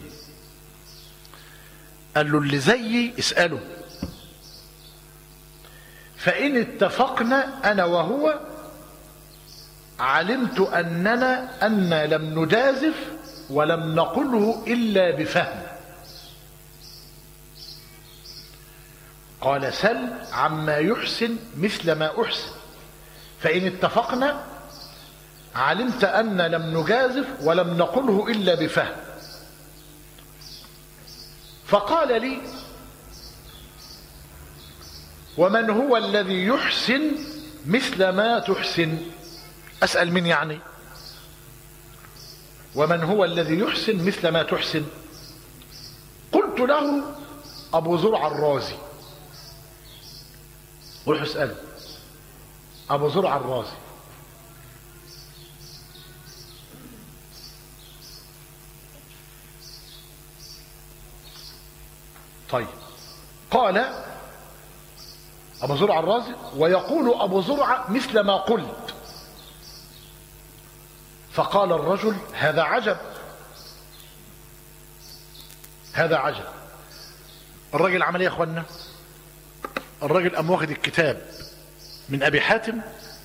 قال له اللي زيي اسأله فإن اتفقنا أنا وهو علمت أننا أن لم نجازف ولم نقله إلا بفهم قال سل عما يحسن مثل ما أحسن فإن اتفقنا علمت أن لم نجازف ولم نقله إلا بفهم فقال لي ومن هو الذي يحسن مثل ما تحسن أسأل من يعني ومن هو الذي يحسن مثل ما تحسن قلت له أبو زرع الرازي روح اسأله أبو زرع الرازي طيب قال أبو زرع الرازي ويقول أبو زرع مثل ما قلت فقال الرجل هذا عجب هذا عجب الراجل عمل ايه يا اخوانا الراجل قام واخد الكتاب من ابي حاتم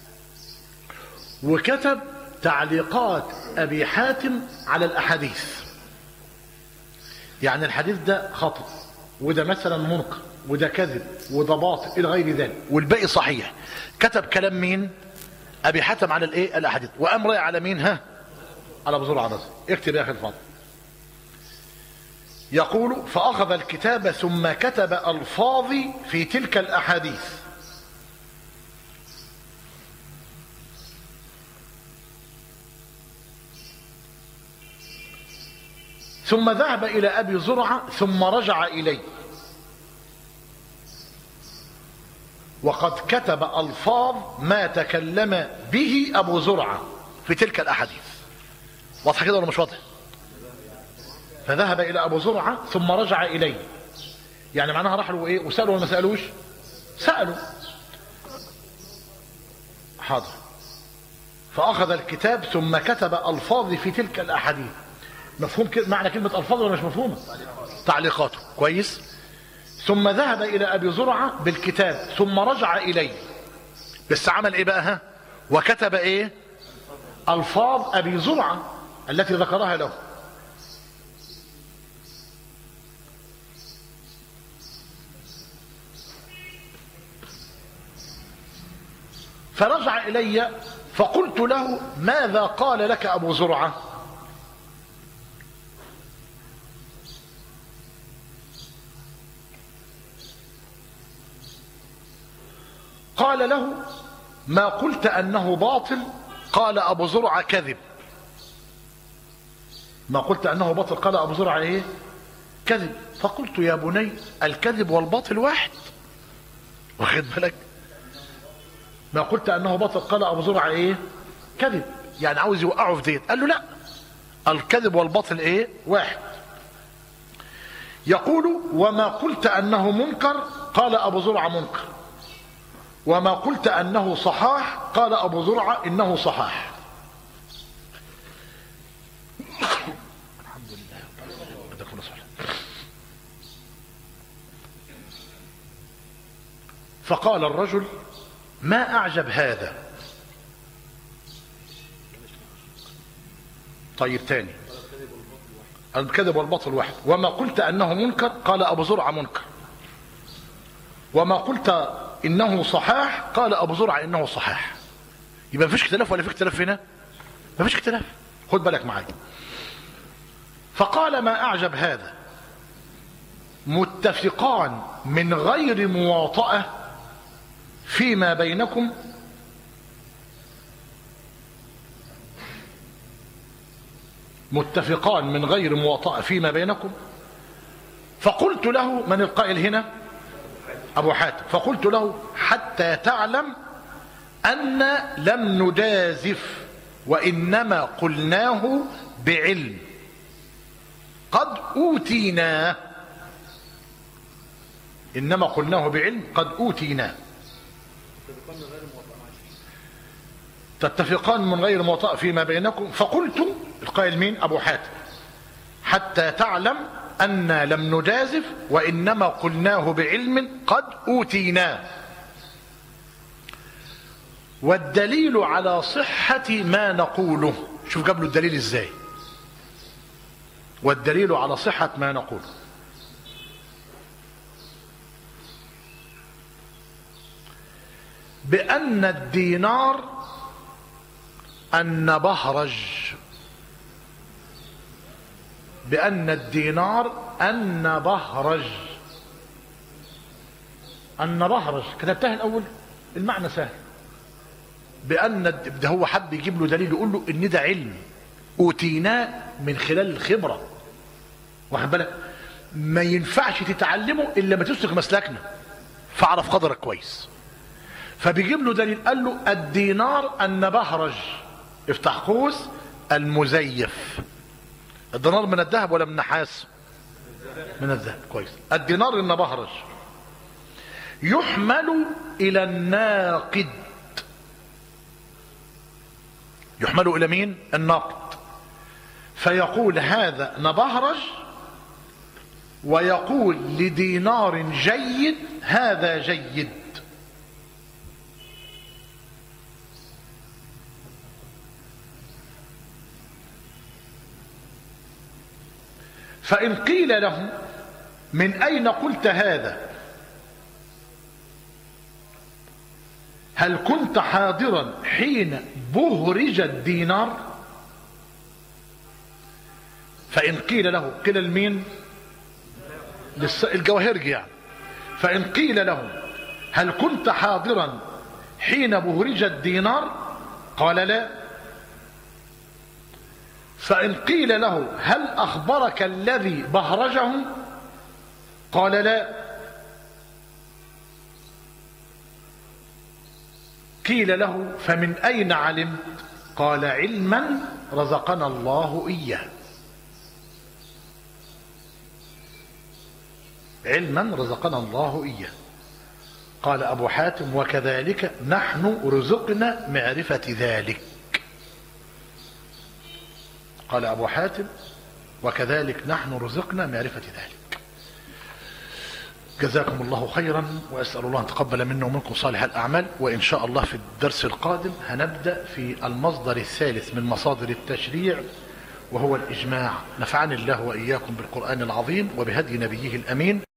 وكتب تعليقات ابي حاتم على الاحاديث يعني الحديث ده خطأ وده مثلا منكر وده كذب وده باطل الى غير ذلك والباقي صحيح كتب كلام مين ابي حاتم على الايه الاحاديث وقام رايح على مين ها على ابو زرعه الرازي اكتب يا اخي الفاضل يقول فاخذ الكتاب ثم كتب الفاظي في تلك الاحاديث ثم ذهب الى ابي زرعه ثم رجع اليه وقد كتب الفاظ ما تكلم به ابو زرعه في تلك الاحاديث واضح كده ولا مش واضح فذهب الى ابو زرعه ثم رجع اليه يعني معناها راح له ايه وسالوا ولا ما سالوش سالوا حاضر فاخذ الكتاب ثم كتب الفاظ في تلك الاحاديث مفهوم كده معنى كلمه الفاظ ولا مش مفهومه تعليقاته كويس ثم ذهب الى ابي زرعه بالكتاب ثم رجع اليه بس عمل ايه بقى ها وكتب ايه الفاظ ابي زرعه التي ذكرها له فرجع الي فقلت له ماذا قال لك ابو زرعه قال له ما قلت انه باطل قال ابو زرعه كذب ما قلت انه باطل قال ابو زرعه ايه كذب فقلت يا بني الكذب والباطل واحد واخد بالك ما قلت انه باطل قال ابو زرعه ايه كذب يعني عاوز يوقعه في ديت قال له لا الكذب والباطل ايه واحد يقول وما قلت انه منكر قال ابو زرعه منكر وما قلت انه صحاح قال ابو زرعه انه صحاح الحمد لله فقال الرجل ما اعجب هذا طيب تاني الكذب والباطل واحد وما قلت انه منكر قال ابو زرعه منكر وما قلت انه صحاح قال ابو زرعه انه صحاح يبقى مفيش اختلاف ولا في اختلاف هنا مفيش اختلاف خد بالك معايا فقال ما اعجب هذا متفقان من غير مواطأة فيما بينكم متفقان من غير مواطأة فيما بينكم فقلت له من القائل هنا أبو حاتم فقلت له حتى تعلم أن لم نجازف وإنما قلناه بعلم قد أوتيناه إنما قلناه بعلم قد أوتيناه تتفقان من غير موطأ فيما بينكم فقلت القائل مين أبو حاتم حتى تعلم أن لم نجازف وإنما قلناه بعلم قد أوتيناه والدليل على صحة ما نقوله شوف جاب له الدليل ازاي والدليل على صحة ما نقوله بأن الدينار النبهرج بأن الدينار النبهرج النبهرج كتبتها الأول المعنى سهل بأن ده هو حب يجيب له دليل يقول له إن ده علم أوتيناه من خلال الخبرة واخد بالك ما ينفعش تتعلمه إلا ما تسلك مسلكنا فاعرف قدرك كويس فبيجيب له دليل قال له الدينار النبهرج افتح قوس المزيف الدينار من الذهب ولا من النحاس من الذهب كويس الدينار النبهرج يحمل الى الناقد يحمل الى مين الناقد فيقول هذا نبهرج ويقول لدينار جيد هذا جيد فإن قيل له من أين قلت هذا هل كنت حاضرا حين بهرج الدينار فإن قيل له قيل المين الجواهرجي يعني فإن قيل له هل كنت حاضرا حين بهرج الدينار قال لا فإن قيل له هل أخبرك الذي بهرجه قال لا قيل له فمن أين علمت قال علما رزقنا الله إياه علما رزقنا الله إياه قال أبو حاتم وكذلك نحن رزقنا معرفة ذلك قال أبو حاتم وكذلك نحن رزقنا معرفة ذلك جزاكم الله خيرا وأسأل الله أن تقبل منا ومنكم صالح الأعمال وإن شاء الله في الدرس القادم هنبدأ في المصدر الثالث من مصادر التشريع وهو الإجماع نفعني الله وإياكم بالقرآن العظيم وبهدي نبيه الأمين